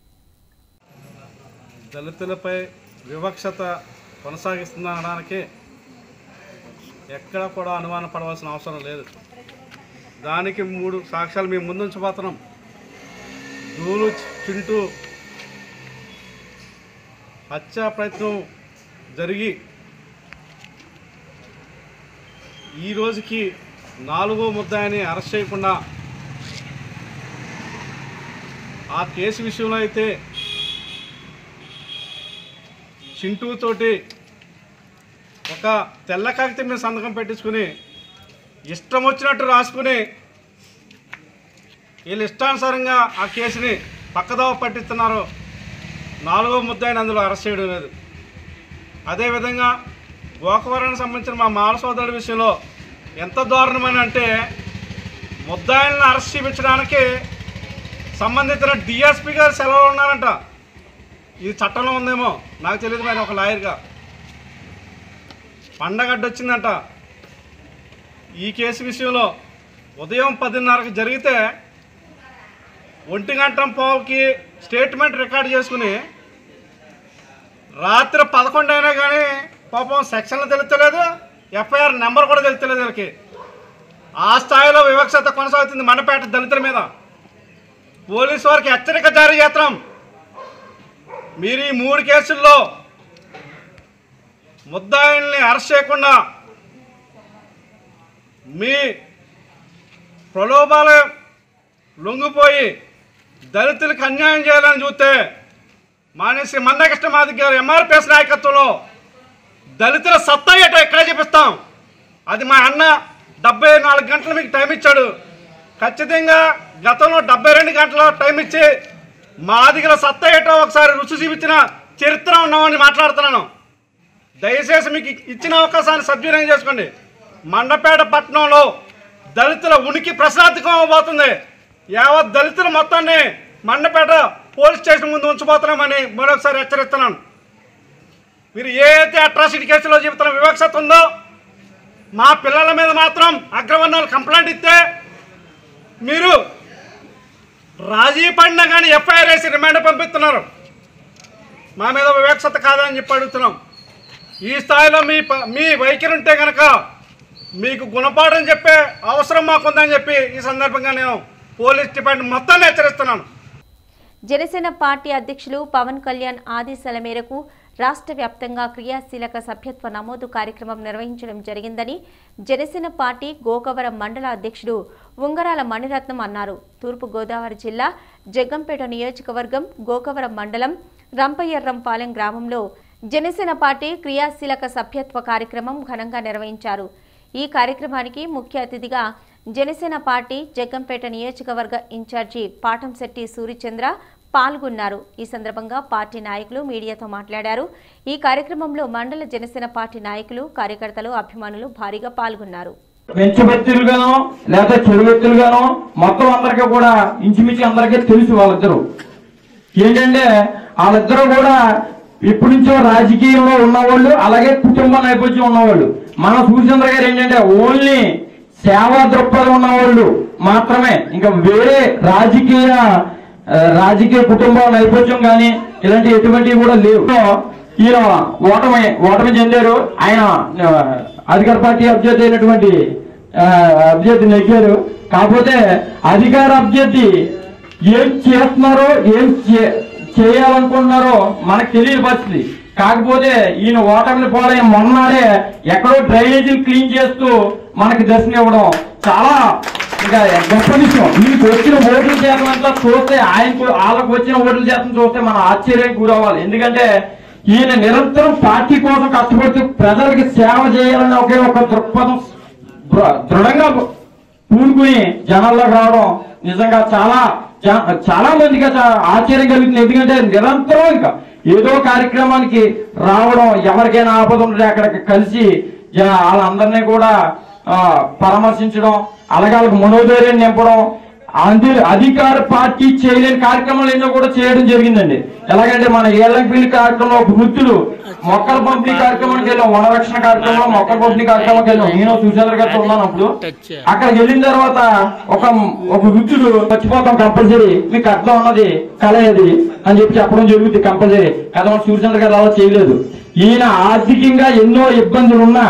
దళితులపై వివక్షత కొనసాగిస్తుందనడానికి ఎక్కడ కూడా అనుమానం పడవలసిన అవసరం లేదు దానికి మూడు సాక్ష్యాలు మేము ముందుంచబోతున్నాం దూలు చింటూ హత్యా ప్రయత్నం జరిగి ఈ రోజుకి నాలుగో ముద్దాయిని అరెస్ట్ చేయకుండా ఆ కేసు విషయంలో అయితే చింటూ తోటి ఒక తెల్ల కాగితం మీద సంతకం పెట్టించుకుని ఇష్టం వచ్చినట్టు రాసుకుని వీళ్ళు ఇష్టానుసారంగా ఆ కేసుని పక్కదోవ పట్టిస్తున్నారు నాలుగో ముద్దాయిని అందులో అరెస్ట్ చేయడం లేదు అదేవిధంగా గోకవరానికి సంబంధించిన మా మాల సోదరుడి విషయంలో ఎంత దారుణమని అంటే ముద్దాయిలను అరెస్ట్ చేయించడానికి సంబంధించిన డిఎస్పీ గారు సెలవులు ఉన్నారంట ఇది చట్టంలో ఉందేమో నాకు తెలియదు మరి ఒక లాయర్గా పండగడ్డ వచ్చిందంట ఈ కేసు విషయంలో ఉదయం పదిన్నరకు జరిగితే ఒంటి గంట పావుకి స్టేట్మెంట్ రికార్డ్ చేసుకుని రాత్రి పదకొండు అయినా కానీ పాపం సెక్షన్లు తెలుస్తలేదు ఎఫ్ఐఆర్ నెంబర్ కూడా తెలుస్తలేదు వీళ్ళకి ఆ స్థాయిలో వివక్షత కొనసాగుతుంది మండపేట దళితుల మీద పోలీసు వారికి హెచ్చరిక జారీ చేస్తున్నాం మీరు ఈ మూడు కేసుల్లో ముద్దాయిల్ని అరెస్ట్ చేయకుండా మీ ప్రలోభాలు లొంగిపోయి దళితులకు అన్యాయం చేయాలని చూస్తే మానేసి మందకృష్ణ మాదిక్ గారు ఎంఆర్పిఎస్ నాయకత్వంలో దళితుల సత్తా ఏటో ఎక్కడ చూపిస్తాం అది మా అన్న డెబ్బై నాలుగు గంటలు మీకు టైం ఇచ్చాడు ఖచ్చితంగా గతంలో డెబ్బై రెండు గంటల టైం ఇచ్చి మాదిగల సత్తా ఏటో ఒకసారి రుచి చూపించిన చరిత్ర ఉన్నామని మాట్లాడుతున్నాను దయచేసి మీకు ఇచ్చిన అవకాశాన్ని సద్వినియోగం చేసుకోండి మండపేట పట్టణంలో దళితుల ఉనికి ప్రశ్నార్థకం అవబోతుంది యావత్ దళితుల మొత్తాన్ని మండపేట పోలీస్ స్టేషన్ ముందు ఉంచబోతున్నామని మరొకసారి హెచ్చరిస్తున్నాను మీరు ఏ అయితే అట్రాసిటీ కేసులో చెబుతున్న వివక్షత ఉందో మా పిల్లల మీద మాత్రం అగ్రవర్ణాలు కంప్లైంట్ ఇస్తే మీరు రాజీ పడినా కానీ ఎఫ్ఐఆర్ వేసి రిమాండ్ పంపిస్తున్నారు మా మీద వివక్షత కాదని చెప్పి అడుగుతున్నాం ఈ స్థాయిలో మీ ప- మీ వైఖరి ఉంటే కనుక మీకు గుణపాఠం చెప్పే అవసరం మాకుందని చెప్పి ఈ సందర్భంగా నేను పోలీస్ డిపార్ట్మెంట్ మొత్తాన్ని హెచ్చరిస్తున్నాను జనసేన పార్టీ అధ్యక్షులు పవన్ కళ్యాణ్ ఆదేశాల మేరకు రాష్ట్ర వ్యాప్తంగా క్రియాశీలక సభ్యత్వ నమోదు కార్యక్రమం నిర్వహించడం జరిగిందని జనసేన పార్టీ గోకవరం మండల అధ్యక్షుడు ఉంగరాల మణిరత్నం అన్నారు తూర్పు గోదావరి జిల్లా జగ్గంపేట నియోజకవర్గం గోకవరం మండలం రంపయ్యర్రంపాలెం గ్రామంలో జనసేన పార్టీ క్రియాశీలక సభ్యత్వ కార్యక్రమం ఘనంగా నిర్వహించారు ఈ కార్యక్రమానికి ముఖ్య అతిథిగా జనసేన పార్టీ జగ్గంపేట నియోజకవర్గ ఇన్ఛార్జి పాటంశెట్టి సూర్యచంద్ర పాల్గొన్నారు ఈ సందర్భంగా పార్టీ నాయకులు మీడియాతో మాట్లాడారు ఈ కార్యక్రమంలో మండల జనసేన పార్టీ నాయకులు కార్యకర్తలు అభిమానులు భారీగా పాల్గొన్నారు పెంచు వ్యక్తులుగానో లేదా చెడు వ్యక్తులుగానో మొత్తం అందరికీ కూడా ఇంచుమించు అందరికీ తెలుసు వాళ్ళిద్దరు ఏంటంటే వాళ్ళిద్దరూ కూడా ఇప్పటి నుంచో రాజకీయంలో ఉన్నవాళ్ళు అలాగే కుటుంబ నేపథ్యం ఉన్నవాళ్ళు మన సూర్యచంద్ర గారు ఏంటంటే ఓన్లీ సేవా దృక్పథం ఉన్నవాళ్ళు మాత్రమే ఇంకా వేరే రాజకీయ ఆ, రాజకీయ కుటుంబ నేపథ్యం కానీ ఇలాంటి ఎటువంటివి కూడా లేవు ఈయన ఓటమి ఓటమి చెందారు ఆయన ఆ, అధికార పార్టీ అభ్యర్థి అయినటువంటి ఆ, అభ్యర్థి నెగ్గారు కాకపోతే అధికార అభ్యర్థి ఏం చేస్తున్నారో ఏం చే- చేయాలనుకుంటున్నారో మనకు తెలియని పరిస్థితి కాకపోతే ఈయన ఓటమిని పోలే మొన్ననే ఎక్కడో డ్రైనేజీలు క్లీన్ చేస్తూ మనకి దర్శనం ఇవ్వడం చాలా ఇంకా గొప్ప విషయం వీళ్ళకి వచ్చిన ఓట్ల శాతం అంతా చూస్తే ఆయనకు వాళ్ళకు వచ్చిన ఓట్ల శాతం చూస్తే మనం ఆశ్చర్యానికి గురవ్వాలి ఎందుకంటే ఈయన నిరంతరం పార్టీ కోసం కష్టపడుతూ ప్రజలకి సేవ చేయాలనే ఒకే ఒక దృక్పథం దృ- దృఢంగా పూనుకుని జనాల్లోకి రావడం నిజంగా చాలా చా- చాలా మందికి చా- ఆశ్చర్యం కలుగుతుంది ఎందుకంటే నిరంతరం ఇంకా ఏదో కార్యక్రమానికి రావడం ఎవరికైనా ఆపద ఉంటే అక్కడికి కలిసి జ- వాళ్ళందరినీ కూడా ఆ, పరామర్శించడం అలాగే వాళ్ళకి మనోధైర్యం నింపడం అందు అధికార పార్టీ చేయలేని కార్యక్రమాలు ఎన్నో కూడా చేయడం జరిగిందండి ఎలాగంటే మన ఏళ్ళంపల్లి కార్యక్రమంలో ఒక వృత్తులు మొక్కల పంపిణీ కార్యక్రమానికి వెళ్ళాం వనరక్షణ కార్యక్రమంలో మొక్కల పంపిణీ కార్యక్రమానికి వెళ్ళాం నేను సుచంద్ర గారితో ఉన్నాను అప్పుడు అక్కడికి వెళ్ళిన తర్వాత ఒక ఒక వృత్తులు చచ్చిపోతాం కంపల్సరీ మీకు అర్థం ఉన్నది కళ ఇది అని చెప్పి చెప్పడం జరుగుతుంది కంపల్సరీ కదా మన సూర్యచంద్ర గారు అలా చేయలేదు ఈయన ఆర్థికంగా ఎన్నో ఇబ్బందులు ఉన్నా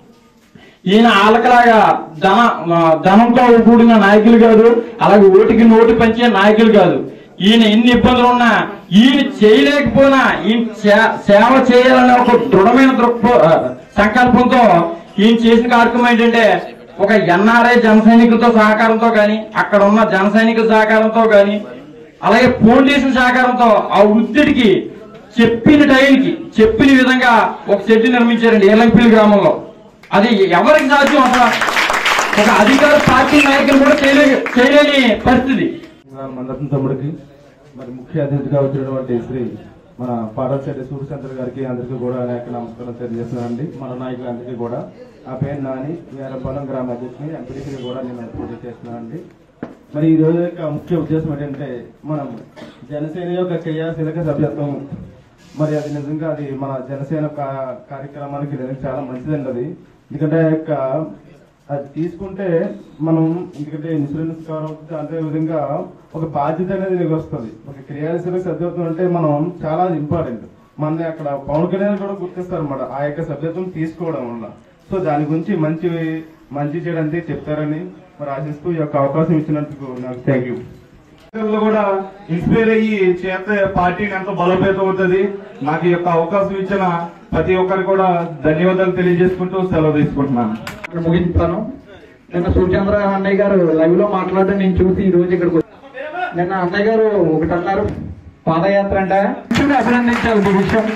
ఈయన ఆలకలాగా ధన ఆ, ధనంతో కూడిన నాయకులు కాదు అలాగే ఓటికి నోటి పంచే నాయకులు కాదు ఈయన ఎన్ని ఇబ్బందులు ఉన్నా ఈయన చేయలేకపోయినా ఈయన సే- సేవ చేయాలనే ఒక దృఢమైన దృక్ప ఆ, సంకల్పంతో ఈయన చేసిన కార్యక్రమం ఏంటంటే ఒక ఎన్ఆర్ఐ జన సైనికులతో సహకారంతో కానీ అక్కడ ఉన్న జన సైనికుల సహకారంతో కానీ అలాగే ఫౌండేషన్ సహకారంతో ఆ వృత్తిడికి చెప్పిన టైంకి చెప్పిన విధంగా ఒక షెడ్ నిర్మించారండి ఏలంపల్లి గ్రామంలో అది ఎవరికి సాధ్యం అసలు ఒక అధికార పార్టీ నాయకులు కూడా చేయలే చేయలేని పరిస్థితి మందతం తమ్ముడికి మరి ముఖ్య అతిథిగా వచ్చినటువంటి శ్రీ మన పాటశెట్టి సూర్యచంద్ర గారికి అందరికీ కూడా అనేక నమస్కారం తెలియజేస్తున్నానండి మన నాయకులందరికీ కూడా ఆ పేరు నాని వీరపాలెం గ్రామ అధ్యక్షుని ఎంపీడీసీ కూడా నేను పూజ చేస్తున్నానండి మరి ఈ రోజు యొక్క ముఖ్య ఉద్దేశం ఏంటంటే మనం జనసేన యొక్క క్రియాశీలక సభ్యత్వం మరి అది నిజంగా అది మన జనసేన కా- కార్యక్రమానికి నిజంగా చాలా మంచిదండి అది ఎందుకంటే ఆ యొక్క అది తీసుకుంటే మనం ఎందుకంటే ఇన్సూరెన్స్ కవర్ అవుతుంది అదే విధంగా ఒక బాధ్యత అనేది నీకు వస్తుంది ఒక క్రియాశీలక సభ్యత్వం అంటే మనం చాలా ఇంపార్టెంట్ మన అక్కడ పవన్ కళ్యాణ్ కూడా గుర్తిస్తారు అన్నమాట ఆ యొక్క సభ్యత్వం తీసుకోవడం వల్ల సో దాని గురించి మంచి మంచి చేయడానికి చెప్తారని మరి ఆశిస్తూ ఈ యొక్క అవకాశం ఇచ్చినందుకు నాకు థ్యాంక్ యూ లో కూడా ఇన్స్పైర్ అయ్యి చేస్తే పార్టీని ఎంతో బలోపేతం అవుతుంది నాకు ఈ యొక్క అవకాశం ఇచ్చిన ప్రతి ఒక్కరికి కూడా ధన్యవాదాలు తెలియజేసుకుంటూ సెలవు తీసుకుంటున్నాను ఇక్కడ ముగించుతాను నిన్న సూర్యచంద్ర అన్నయ్య గారు లైవ్ లో మాట్లాడడం నేను చూసి ఈ రోజు ఇక్కడికి వచ్చాను. నిన్న అన్నయ్య గారు ఒకటి అన్నారు పాదయాత్ర అంటే అభినందించాలి ఈ విషయం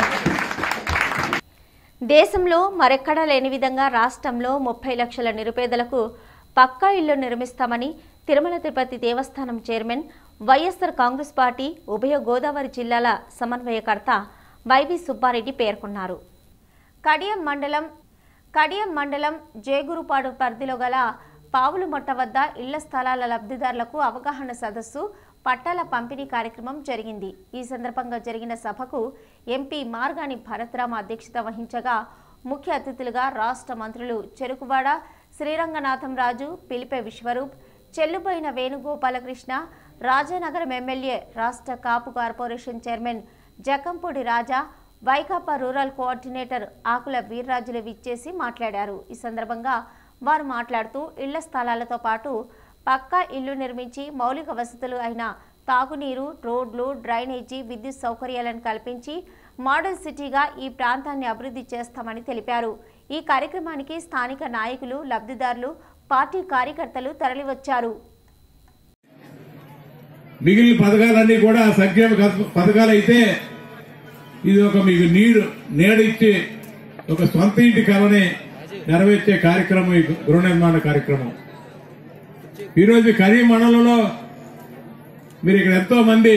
దేశంలో మరెక్కడా లేని విధంగా రాష్ట్రంలో ముప్పై లక్షల నిరుపేదలకు పక్కా ఇళ్లు నిర్మిస్తామని తిరుమల తిరుపతి దేవస్థానం చైర్మన్ వైఎస్ఆర్ కాంగ్రెస్ పార్టీ ఉభయ గోదావరి జిల్లాల సమన్వయకర్త వైవి సుబ్బారెడ్డి పేర్కొన్నారు కడియం మండలం కడియం మండలం జేగురుపాడు పరిధిలో గల పావులుమట్ట వద్ద ఇళ్ల స్థలాల లబ్ధిదారులకు అవగాహన సదస్సు పట్టాల పంపిణీ కార్యక్రమం జరిగింది ఈ సందర్భంగా జరిగిన సభకు ఎంపీ మార్గాని భరత్రామ అధ్యక్షత వహించగా ముఖ్య అతిథులుగా రాష్ట్ర మంత్రులు చెరుకువాడ శ్రీరంగనాథం రాజు పిలిపే విశ్వరూప్ చెల్లుబోయిన వేణుగోపాలకృష్ణ రాజానగరం ఎమ్మెల్యే రాష్ట్ర కాపు కార్పొరేషన్ చైర్మన్ జకంపూడి రాజా వైకాపా రూరల్ కోఆర్డినేటర్ ఆకుల వీర్రాజులు విచ్చేసి మాట్లాడారు ఈ సందర్భంగా వారు మాట్లాడుతూ ఇళ్ల స్థలాలతో పాటు పక్కా ఇల్లు నిర్మించి మౌలిక వసతులు అయిన తాగునీరు రోడ్లు డ్రైనేజీ విద్యుత్ సౌకర్యాలను కల్పించి మోడల్ సిటీగా ఈ ప్రాంతాన్ని అభివృద్ధి చేస్తామని తెలిపారు ఈ కార్యక్రమానికి స్థానిక నాయకులు లబ్ధిదారులు పార్టీ కార్యకర్తలు తరలివచ్చారు మిగిలిన పథకాలన్నీ కూడా సంక్షేమ కథ- పథకాలు అయితే ఇది ఒక మీకు నీడు నేడిచ్చి ఒక సొంత ఇంటి కలని నెరవేర్చే కార్యక్రమం ఈ గృహ నిర్మాణ కార్యక్రమం ఈరోజు కరీం మండలంలో మీరు ఇక్కడ ఎంతో మంది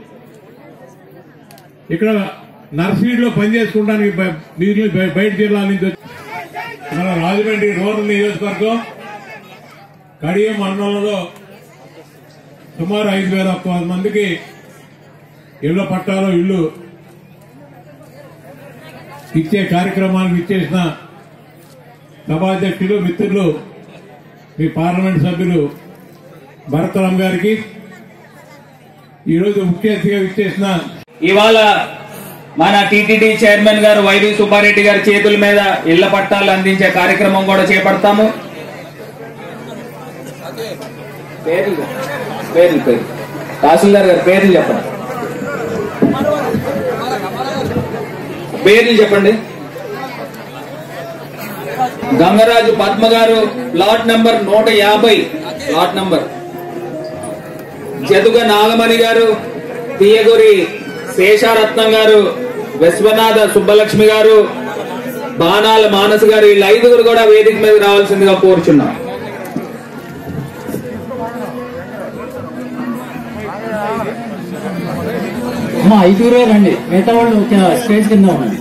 ఇక్కడ నర్సరీలో పనిచేసుకోవడానికి బ- మీరు బయ- బయట జిల్లాల నుంచి వచ్చి మన రాజమండ్రి రూరల్ నియోజకవర్గం కడియం మండలంలో సుమారు ఐదు వేల ఒక్క వంద మందికి ఇళ్ల పట్టాలో ఇల్లు ఇచ్చే కార్యక్రమానికి ఇచ్చేసిన సభాధ్యక్షులు మిత్రులు మీ పార్లమెంట్ సభ్యులు భరతరామ్ గారికి ఈరోజు ముఖ్య అతిథిగా ఇచ్చేసిన ఇవాళ మన టీటీడీ చైర్మన్ గారు వైవి సుబ్బారెడ్డి గారి చేతుల మీద ఇళ్ల పట్టాలు అందించే కార్యక్రమం కూడా చేపడతాము పేర్లు పేర్లు పేర్లు తహసీల్దార్ గారు పేర్లు చెప్పండి పేర్లు చెప్పండి గంగరాజు పద్మ గారు లాట్ నంబర్ నూట యాభై లాట్ నంబర్ జదుగ నాగమణి గారు తీయగురి శేషారత్నం గారు విశ్వనాథ సుబ్బలక్ష్మి గారు బాణాల మానస్ గారు వీళ్ళ ఐదుగురు కూడా వేదిక మీద రావాల్సిందిగా కోరుచున్నాం అమ్మా ఐదుగురే రండి మిగతా వాళ్ళు కింద స్టేజ్ కింద ఉండండి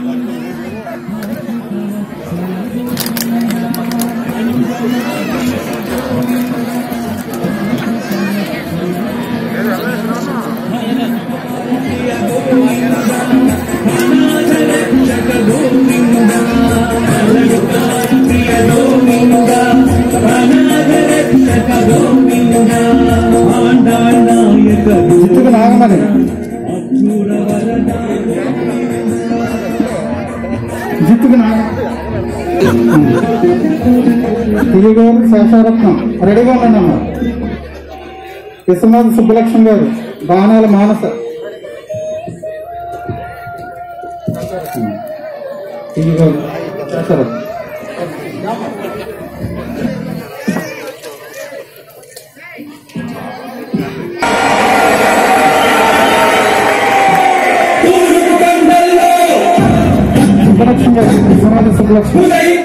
జిత్తుకు నాగమని జిత్తుకు నాగ తిరిగోలు శేషారత్నం రెడీగా ఉన్నానమ్మా విశ్వనాథ్ సుబ్బలక్ష్మి గారు బాణాల మానస తిరిగోలు శేషారత్నం సుబ్బలక్ష్మి గారు విశ్వనాథ్ సుబ్బలక్ష్మి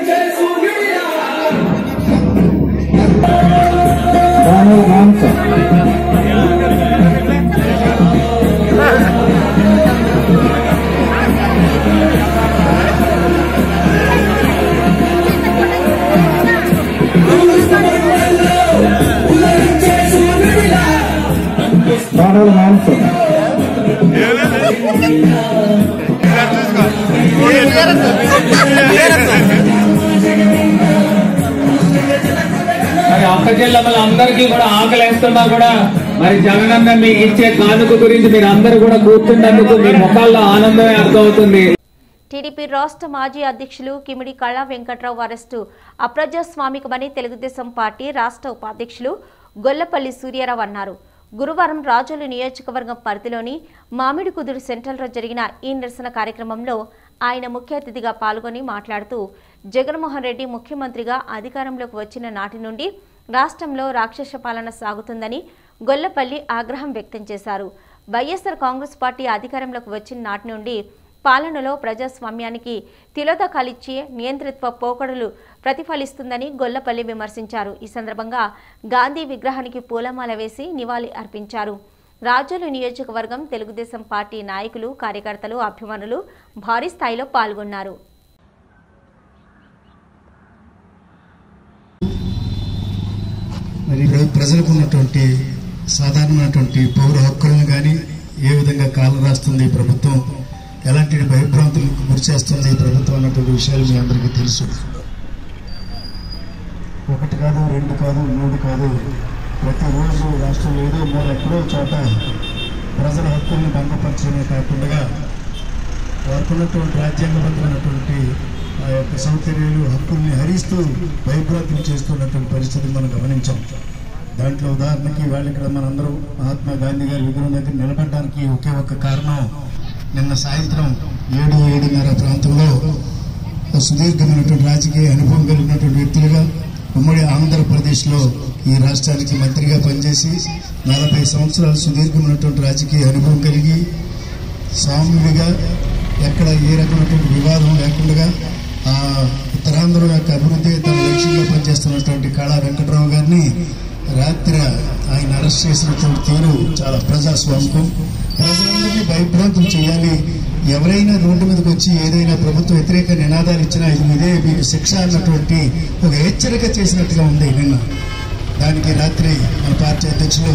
బాణాల మానస బాణాల మానస మరి అక్క చెల్లెమ్మల అందరికీ కూడా ఆకలి వేస్తున్నా కూడా మరి జగనన్న మీకు ఇచ్చే కానుక గురించి మీరు అందరూ కూడా కూర్చున్నందుకు మీ ముఖాల్లో ఆనందమే అర్థమవుతుంది టీడీపీ రాష్ట్ర మాజీ అధ్యక్షులు కిమిడి కళా వెంకట్రావు అరెస్టు అప్రజాస్వామికమని తెలుగుదేశం పార్టీ రాష్ట్ర ఉపాధ్యక్షులు గొల్లపల్లి సూర్యారావు అన్నారు గురువారం రాజోలు నియోజకవర్గం పరిధిలోని మామిడి కుదురు సెంట్రల్లో జరిగిన ఈ నిరసన కార్యక్రమంలో ఆయన ముఖ్య అతిథిగా పాల్గొని మాట్లాడుతూ జగన్మోహన్ రెడ్డి ముఖ్యమంత్రిగా అధికారంలోకి వచ్చిన నాటి నుండి రాష్ట్రంలో రాక్షస పాలన సాగుతుందని గొల్లపల్లి ఆగ్రహం వ్యక్తం చేశారు వైఎస్ఆర్ కాంగ్రెస్ పార్టీ అధికారంలోకి వచ్చిన నాటి నుండి పాలనలో ప్రజాస్వామ్యానికి తిలోదకాలిచ్చే నియంతృత్వ పోకడలు ప్రతిఫలిస్తుందని గొల్లపల్లి విమర్శించారు ఈ సందర్భంగా గాంధీ విగ్రహానికి పూలమాల వేసి నివాళి అర్పించారు రాజోలు నియోజకవర్గం తెలుగుదేశం పార్టీ నాయకులు కార్యకర్తలు అభిమానులు భారీ స్థాయిలో పాల్గొన్నారు మరి ప్ర- ప్రజలకు ఉన్నటువంటి సాధారణమైనటువంటి పౌర హక్కులను కానీ ఏ విధంగా కాలం రాస్తుంది ఈ ప్రభుత్వం ఎలాంటి భయభ్రాంతులకు గురి చేస్తుంది ఈ ప్రభుత్వం అన్నటువంటి విషయాలు మీ అందరికీ తెలుసు ఒకటి కాదు రెండు కాదు మూడు కాదు ప్రతిరోజు రాష్ట్రంలో ఏదో మూడు ఎక్కడో చోట ప్రజల హక్కుల్ని భంగపరచడమే కాకుండా వారికి ఉన్నటువంటి రాజ్యాంగబద్ధమైనటువంటి ఆ యొక్క సౌకర్యాలు హక్కుల్ని హరిస్తూ భయభ్రాంతులు చేస్తున్నటువంటి పరిస్థితిని మనం గమనించాం దాంట్లో ఉదాహరణకి వాళ్ళు ఇక్కడ మనందరం మహాత్మా గాంధీ గారి విగ్రహం దగ్గర నిలబడడానికి ఒకే ఒక్క కారణం నిన్న సాయంత్రం ఏడు ఏడున్నర ప్రాంతంలో సుదీర్ఘమైనటువంటి రాజకీయ అనుభవం కలిగినటువంటి వ్యక్తులుగా ఉమ్మడి ఆంధ్రప్రదేశ్లో ఈ రాష్ట్రానికి మంత్రిగా పనిచేసి నలభై సంవత్సరాలు సుదీర్ఘమైనటువంటి రాజకీయ అనుభవం కలిగి స్వాముడిగా ఎక్కడ ఏ రకమైనటువంటి వివాదం లేకుండా ఆ ఉత్తరాంధ్ర యొక్క అభివృద్ధి తన లక్ష్యంగా పనిచేస్తున్నటువంటి కళా వెంకటరావు గారిని రాత్రి ఆయన అరెస్ట్ చేసినటువంటి తీరు చాలా ప్రజాస్వామికం ప్రజలందరినీ భయభ్రాంతులు చేయాలి ఎవరైనా రోడ్డు మీదకి వచ్చి ఏదైనా ప్రభుత్వ వ్యతిరేక నినాదాలు ఇచ్చినా ఇది ఇదే మీకు శిక్ష అన్నటువంటి ఒక హెచ్చరిక చేసినట్టుగా ఉంది నిన్న దానికి రాత్రి మన పార్టీ అధ్యక్షులు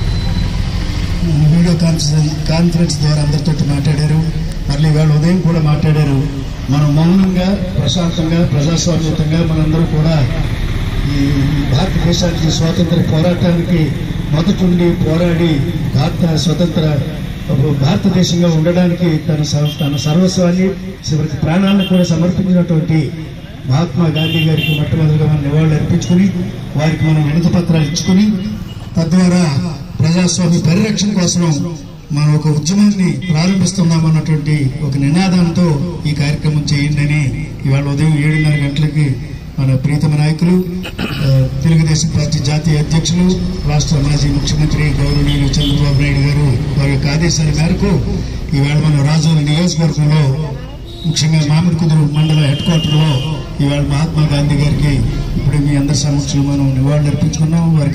వీడియో కాన్ఫరెన్స్ కాన్ఫరెన్స్ ద్వారా అందరితో మాట్లాడారు మళ్ళీ ఇవాళ ఉదయం కూడా మాట్లాడారు మనం మౌనంగా ప్రశాంతంగా ప్రజాస్వామ్యతంగా మనందరూ కూడా ఈ భారతదేశానికి స్వాతంత్ర పోరాటానికి మొదటుండి పోరాడి భారత స్వతంత్ర భారతదేశంగా ఉండడానికి తన సర్వ- తన సర్వస్వాన్ని చివరికి ప్రాణాలను కూడా సమర్పించినటువంటి మహాత్మా గాంధీ గారికి మొట్టమొదటిగా మనం నివాళులు అర్పించుకుని వారికి మనం వినతి పత్రాలు ఇచ్చుకుని తద్వారా ప్రజాస్వామ్య పరిరక్షణ కోసం మనం ఒక ఉద్యమాన్ని ప్రారంభిస్తున్నామన్నటువంటి ఒక నినాదంతో ఈ కార్యక్రమం చేయండి అని ఇవాళ ఉదయం ఏడున్నర గంటలకి మన ప్రీతమ నాయకులు ఆ, తెలుగుదేశం పార్టీ జాతీయ అధ్యక్షులు రాష్ట్ర మాజీ ముఖ్యమంత్రి గౌరవనీయులు చంద్రబాబు నాయుడు గారు వారి యొక్క ఆదేశాల మేరకు ఈవేళ మన రాజోలు నియోజకవర్గంలో ముఖ్యంగా మామిడి కుదురు మండల హెడ్ క్వార్టర్లో ఇవాళ మహాత్మా గాంధీ గారికి ఇప్పుడు మీ అందరి సమక్షంలో మనం నివాళులు అర్పించుకున్నాం వారికి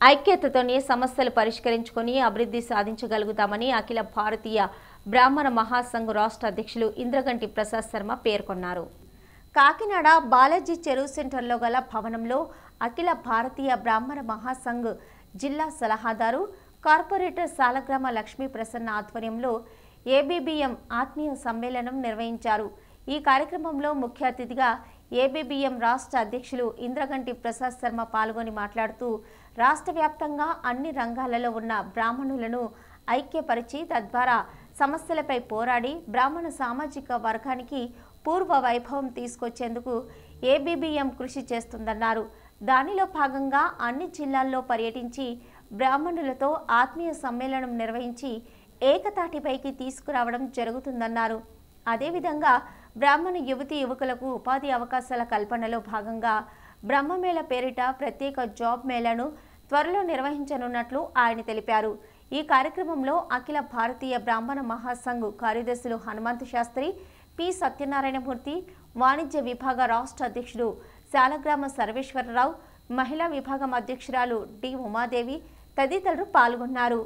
ఐక్యతతోనే సమస్యలు పరిష్కరించుకొని అభివృద్ధి సాధించగలుగుతామని అఖిల భారతీయ బ్రాహ్మణ మహాసంఘ్ రాష్ట్ర అధ్యక్షులు ఇంద్రగంటి ప్రసాద్ శర్మ పేర్కొన్నారు కాకినాడ బాలాజీ చెరువు సెంటర్లో గల భవనంలో అఖిల భారతీయ బ్రాహ్మణ మహాసంఘ్ జిల్లా సలహాదారు కార్పొరేటర్ సాలగ్రామ లక్ష్మీ ప్రసన్న ఆధ్వర్యంలో ఏబీబీఎం ఆత్మీయ సమ్మేళనం నిర్వహించారు ఈ కార్యక్రమంలో ముఖ్య అతిథిగా ఏబీబీఎం రాష్ట్ర అధ్యక్షులు ఇంద్రగంటి ప్రసాద్ శర్మ పాల్గొని మాట్లాడుతూ రాష్ట్ర వ్యాప్తంగా అన్ని రంగాలలో ఉన్న బ్రాహ్మణులను ఐక్యపరిచి తద్వారా సమస్యలపై పోరాడి బ్రాహ్మణ సామాజిక వర్గానికి పూర్వ వైభవం తీసుకొచ్చేందుకు ఏబీబీఎం కృషి చేస్తుందన్నారు దానిలో భాగంగా అన్ని జిల్లాల్లో పర్యటించి బ్రాహ్మణులతో ఆత్మీయ సమ్మేళనం నిర్వహించి ఏకతాటిపైకి తీసుకురావడం జరుగుతుందన్నారు అదేవిధంగా బ్రాహ్మణ యువతి యువకులకు ఉపాధి అవకాశాల కల్పనలో భాగంగా బ్రహ్మమేళ పేరిట ప్రత్యేక జాబ్ మేళను త్వరలో నిర్వహించనున్నట్లు ఆయన తెలిపారు ఈ కార్యక్రమంలో అఖిల భారతీయ బ్రాహ్మణ మహాసంఘ్ కార్యదర్శులు హనుమంతు శాస్త్రి పి సత్యనారాయణమూర్తి వాణిజ్య విభాగ రాష్ట్ర అధ్యక్షుడు శాలగ్రామ సర్వేశ్వరరావు మహిళా విభాగం అధ్యక్షురాలు డి ఉమాదేవి తదితరులు పాల్గొన్నారు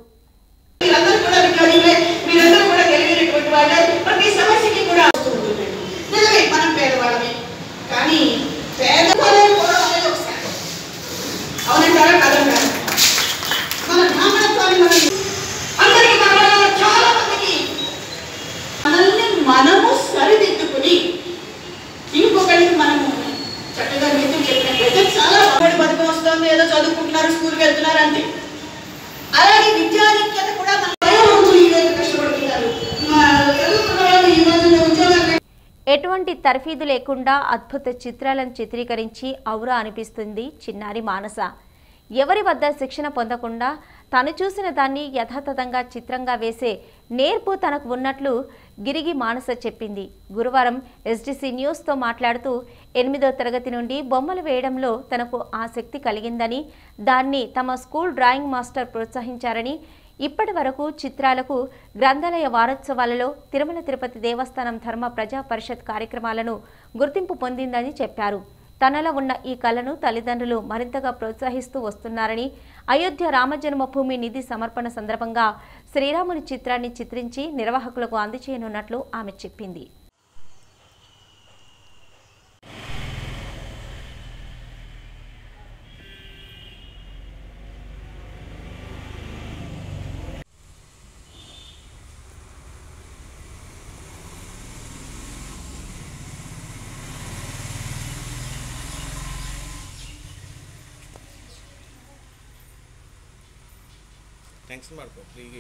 మీరందరూ కూడా కలిగినటువంటి వాళ్ళే ప్రతి సమస్యకి కూడా వస్తుంటుంది నిజమే మనం పేదవాళ్ళమే కానీ పేదవాళ్ళే కూడా అనేది ఒక శాఖ అవునంటారా కాదంటారా మన బ్రాహ్మణత్వాన్ని మనం అందరికీ మన వాళ్ళలో చాలా మందికి మనల్ని మనము సరిదిద్దుకుని ఇంకొకరికి మనము చక్కగా మిత్రులు చెప్పినట్లయితే చాలా బాగుపడి బతుకు వస్తుంది ఏదో చదువుకుంటున్నారు స్కూల్కి వెళ్తున్నారు అంతే అలాగే విద్యాధిక్యత కూడా మన వయోవృద్ధులు ఈ రోజు కష్టపడుతున్నారు మా చదువుకున్న వాళ్ళు ఈ రోజున ఉద్యోగాలు ఎటువంటి తర్ఫీదు లేకుండా అద్భుత చిత్రాలను చిత్రీకరించి ఔరా అనిపిస్తుంది చిన్నారి మానస ఎవరి వద్ద శిక్షణ పొందకుండా తను చూసిన దాన్ని యథాతథంగా చిత్రంగా వేసే నేర్పు తనకు ఉన్నట్లు గిరిగి మానస చెప్పింది గురువారం ఎస్డిసి న్యూస్తో మాట్లాడుతూ ఎనిమిదో తరగతి నుండి బొమ్మలు వేయడంలో తనకు ఆసక్తి కలిగిందని దాన్ని తమ స్కూల్ డ్రాయింగ్ మాస్టర్ ప్రోత్సహించారని ఇప్పటి వరకు చిత్రాలకు గ్రంథాలయ వారోత్సవాలలో తిరుమల తిరుపతి దేవస్థానం ధర్మ ప్రజా పరిషత్ కార్యక్రమాలను గుర్తింపు పొందిందని చెప్పారు తనలో ఉన్న ఈ కళను తల్లిదండ్రులు మరింతగా ప్రోత్సహిస్తూ వస్తున్నారని అయోధ్య రామజన్మభూమి నిధి సమర్పణ సందర్భంగా శ్రీరాముని చిత్రాన్ని చిత్రించి నిర్వాహకులకు అందజేయనున్నట్లు ఆమె చెప్పింది ಟೆನ್ಷನ್ ಮಾಡ್ಕೊ ಫ್ರೀಗೆ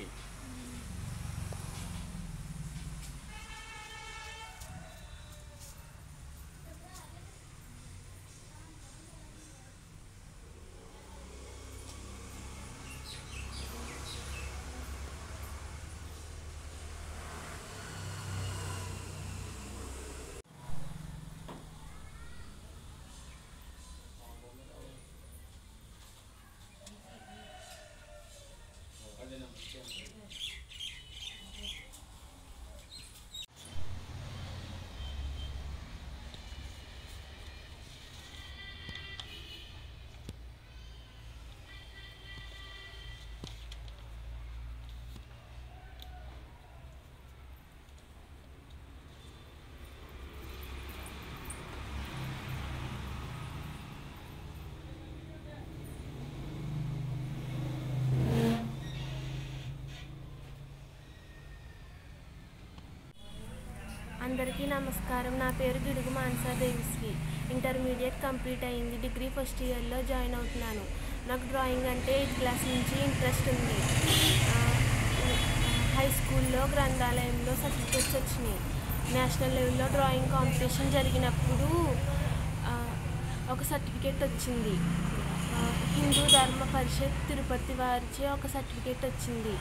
అందరికీ నమస్కారం నా పేరు గిడుగు మానసా దేవిశ్రీ ఇంటర్మీడియట్ కంప్లీట్ అయింది డిగ్రీ ఫస్ట్ ఇయర్లో జాయిన్ అవుతున్నాను నాకు డ్రాయింగ్ అంటే ఎయిత్ క్లాస్ నుంచి ఇంట్రెస్ట్ ఉంది ఆ, హై స్కూల్లో గ్రంథాలయంలో సర్టిఫికెట్స్ వచ్చినాయి నేషనల్ లెవెల్లో డ్రాయింగ్ కాంపిటీషన్ జరిగినప్పుడు ఆ, ఒక సర్టిఫికేట్ వచ్చింది ఆ, హిందూ ధర్మ పరిషత్ తిరుపతి వారిచే ఒక సర్టిఫికేట్ వచ్చింది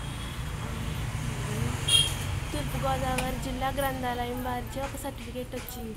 తూర్పుగోదావరి జిల్లా గ్రంథాలయం వారిచే ఒక సర్టిఫికేట్ వచ్చింది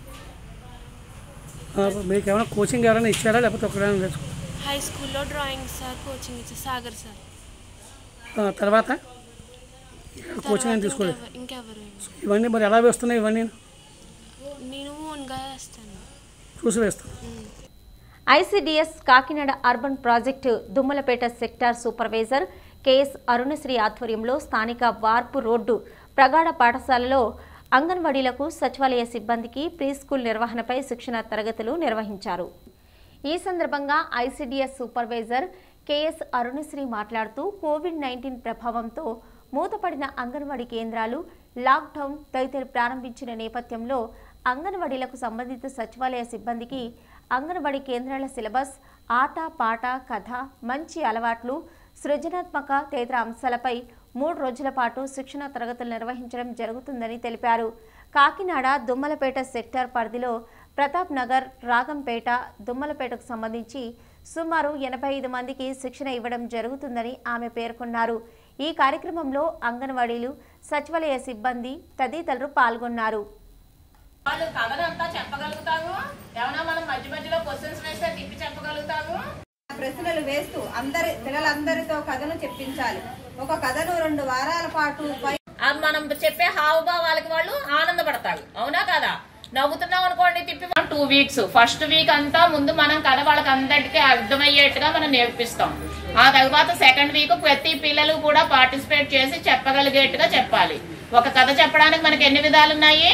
ఆ, మీకు ఏమైనా కోచింగ్ ఎవరైనా ఇచ్చారా లేకపోతే ఒకరైనా నేర్చుకో హై స్కూల్లో డ్రాయింగ్ సార్ కోచింగ్ ఇచ్చారు సాగర్ సార్ ఆ, తర్వాత కోచింగ్ అని తర్వాత తీసుకోలేదు ఇంకెవ- ఇంకెవరు ఇవన్నీ మరి ఎలా వేస్తున్నాయి ఇవన్నీ నేను ఓన్గా వేస్తాను చూసి వేస్తాను ICDS Kakinada urban project Dummalapeta sector supervisor KS Arunasri ఆధ్వర్యంలో స్థానిక వార్పు రోడ్డు ప్రగాఢ పాఠశాలలో అంగన్వాడీలకు సచివాలయ సిబ్బందికి ప్రీ స్కూల్ నిర్వహణపై శిక్షణ తరగతులు నిర్వహించారు ఈ సందర్భంగా ఐసీడీఎస్ సూపర్వైజర్ కెఎస్ అరుణశ్రీ మాట్లాడుతూ కోవిడ్ నైన్టీన్ ప్రభావంతో మూతపడిన అంగన్వాడీ కేంద్రాలు లాక్డౌన్ తదితర ప్రారంభించిన నేపథ్యంలో అంగన్వాడీలకు సంబంధిత సచివాలయ సిబ్బందికి అంగన్వాడీ కేంద్రాల సిలబస్ ఆట పాట కథ మంచి అలవాట్లు సృజనాత్మక తదితర అంశాలపై మూడు రోజుల పాటు శిక్షణ తరగతులు నిర్వహించడం జరుగుతుందని తెలిపారు కాకినాడ దుమ్మలపేట సెక్టార్ పరిధిలో ప్రతాప్ నగర్ రాగంపేట దుమ్మలపేటకు సంబంధించి సుమారు ఎనభై ఐదు మందికి శిక్షణ ఇవ్వడం జరుగుతుందని ఆమె పేర్కొన్నారు ఈ కార్యక్రమంలో అంగన్వాడీలు సచివాలయ సిబ్బంది తదితరులు పాల్గొన్నారు వాళ్ళు కథనంతా చెప్పగలుగుతారు ఏమన్నా మనం మధ్య మధ్యలో క్వశ్చన్స్ వేస్తే తిప్పి చెప్పగలుగుతారు ప్రశ్నలు వేస్తూ అందరి పిల్లలందరితో కథను చెప్పించాలి ఒక కథను రెండు వారాల పాటు పై- అది మనం చెప్పే హావభావాలకి వాళ్ళు ఆనందపడతారు అవునా కదా నవ్వుతున్నాం అనుకోండి తిప్పి టూ వీక్స్ ఫస్ట్ వీక్ అంతా ముందు మనం కథ వాళ్ళకి అందరికీ అర్థమయ్యేట్టుగా మనం నేర్పిస్తాం ఆ తర్వాత సెకండ్ వీక్ ప్రతి పిల్లలు కూడా పార్టిసిపేట్ చేసి చెప్పగలిగేట్టుగా చెప్పాలి ఒక కథ చెప్పడానికి మనకి ఎన్ని విధాలు ఉన్నాయి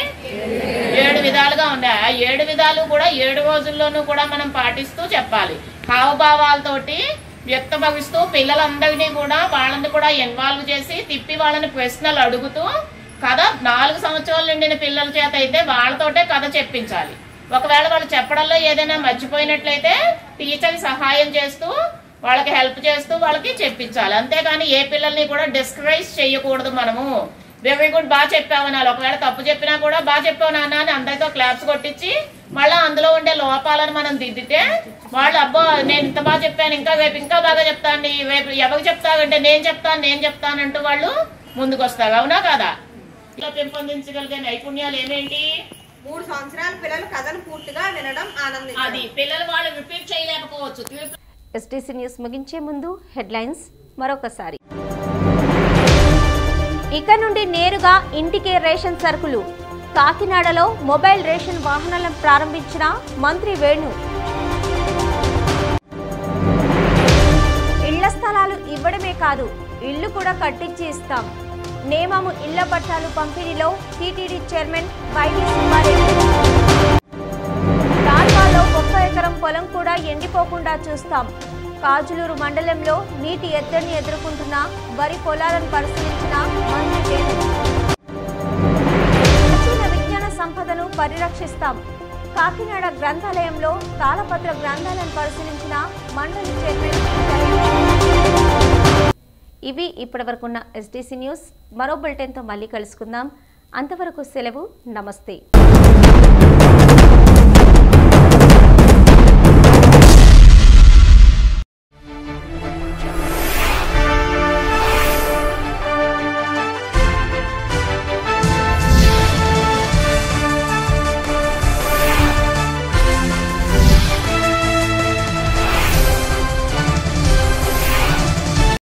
ఏడు విధాలుగా ఉన్నాయి ఆ ఏడు విధాలు కూడా ఏడు రోజుల్లోనూ కూడా మనం పాటిస్తూ చెప్పాలి హావభావాలతోటి వ్యక్తభవిస్తూ పిల్లలందరినీ కూడా వాళ్ళని కూడా ఇన్వాల్వ్ చేసి తిప్పి వాళ్ళని ప్రశ్నలు అడుగుతూ కథ నాలుగు సంవత్సరాలు నిండిన పిల్లల చేత అయితే వాళ్ళతోటే కథ చెప్పించాలి ఒకవేళ వాళ్ళు చెప్పడంలో ఏదైనా మర్చిపోయినట్లయితే టీచర్ సహాయం చేస్తూ వాళ్ళకి హెల్ప్ చేస్తూ వాళ్ళకి చెప్పించాలి అంతేగాని ఏ పిల్లల్ని కూడా డిస్కరైజ్ చేయకూడదు మనము వెరీ గుడ్ బాగా చెప్పావు అనాలి ఒకవేళ తప్పు చెప్పినా కూడా బాగా చెప్పావు నాన్న అని అందరితో క్లాప్స్ కొట్టించి మళ్ళీ అందులో ఉండే లోపాలను మనం దిద్దితే వాళ్ళు అబ్బో నేను ఇంత బాగా చెప్పాను ఇంకా రేపు ఇంకా బాగా చెప్తాను రేపు ఎవరికి చెప్తానంటే నేను చెప్తాను నేను చెప్తానంటూ వాళ్ళు ముందుకు వస్తారు అవునా కదా ఇలా పెంపొందించగలిగే నైపుణ్యాలు ఏమేంటి మూడు సంవత్సరాల పిల్లలు కథను పూర్తిగా వినడం ఆనందించడం అది పిల్లలు వాళ్ళు రిపీట్ చేయలేకపోవచ్చు ఎస్టీసీ న్యూస్ ముగించే ముందు హెడ్లైన్స్ మరొకసారి ఇక నుండి నేరుగా ఇంటికే రేషన్ సరుకులు కాకినాడలో మొబైల్ రేషన్ వాహనాలను ప్రారంభించిన మంత్రి వేణు ఇళ్ల స్థలాలు ఇవ్వడమే కాదు ఇల్లు కూడా కట్టించి ఇస్తాం నేమము ఇళ్ల పట్టాలు పంపిణీలో టీటీడీ చైర్మన్ వైవి సుబ్బారెడ్డి కాల్వాలో ఒక్క ఎకరం పొలం కూడా ఎండిపోకుండా చూస్తాం కాజులూరు మండలంలో నీటి ఎద్దడిని ఎదుర్కొంటున్న వరి పొలాలను పరిశీలించిన మంత్రి వేణు ప్రాచీన విజ్ఞాన సంపదను పరిరక్షిస్తాం కాకినాడ గ్రంథాలయంలో తాళపత్ర గ్రంథాలను పరిశీలించిన మండలి చైర్మన్ ఇవి ఇప్పటివరకున్న ఎస్డీసీ న్యూస్ మరో బులెటిన్తో మళ్ళీ కలుసుకుందాం అంతవరకు సెలవు నమస్తే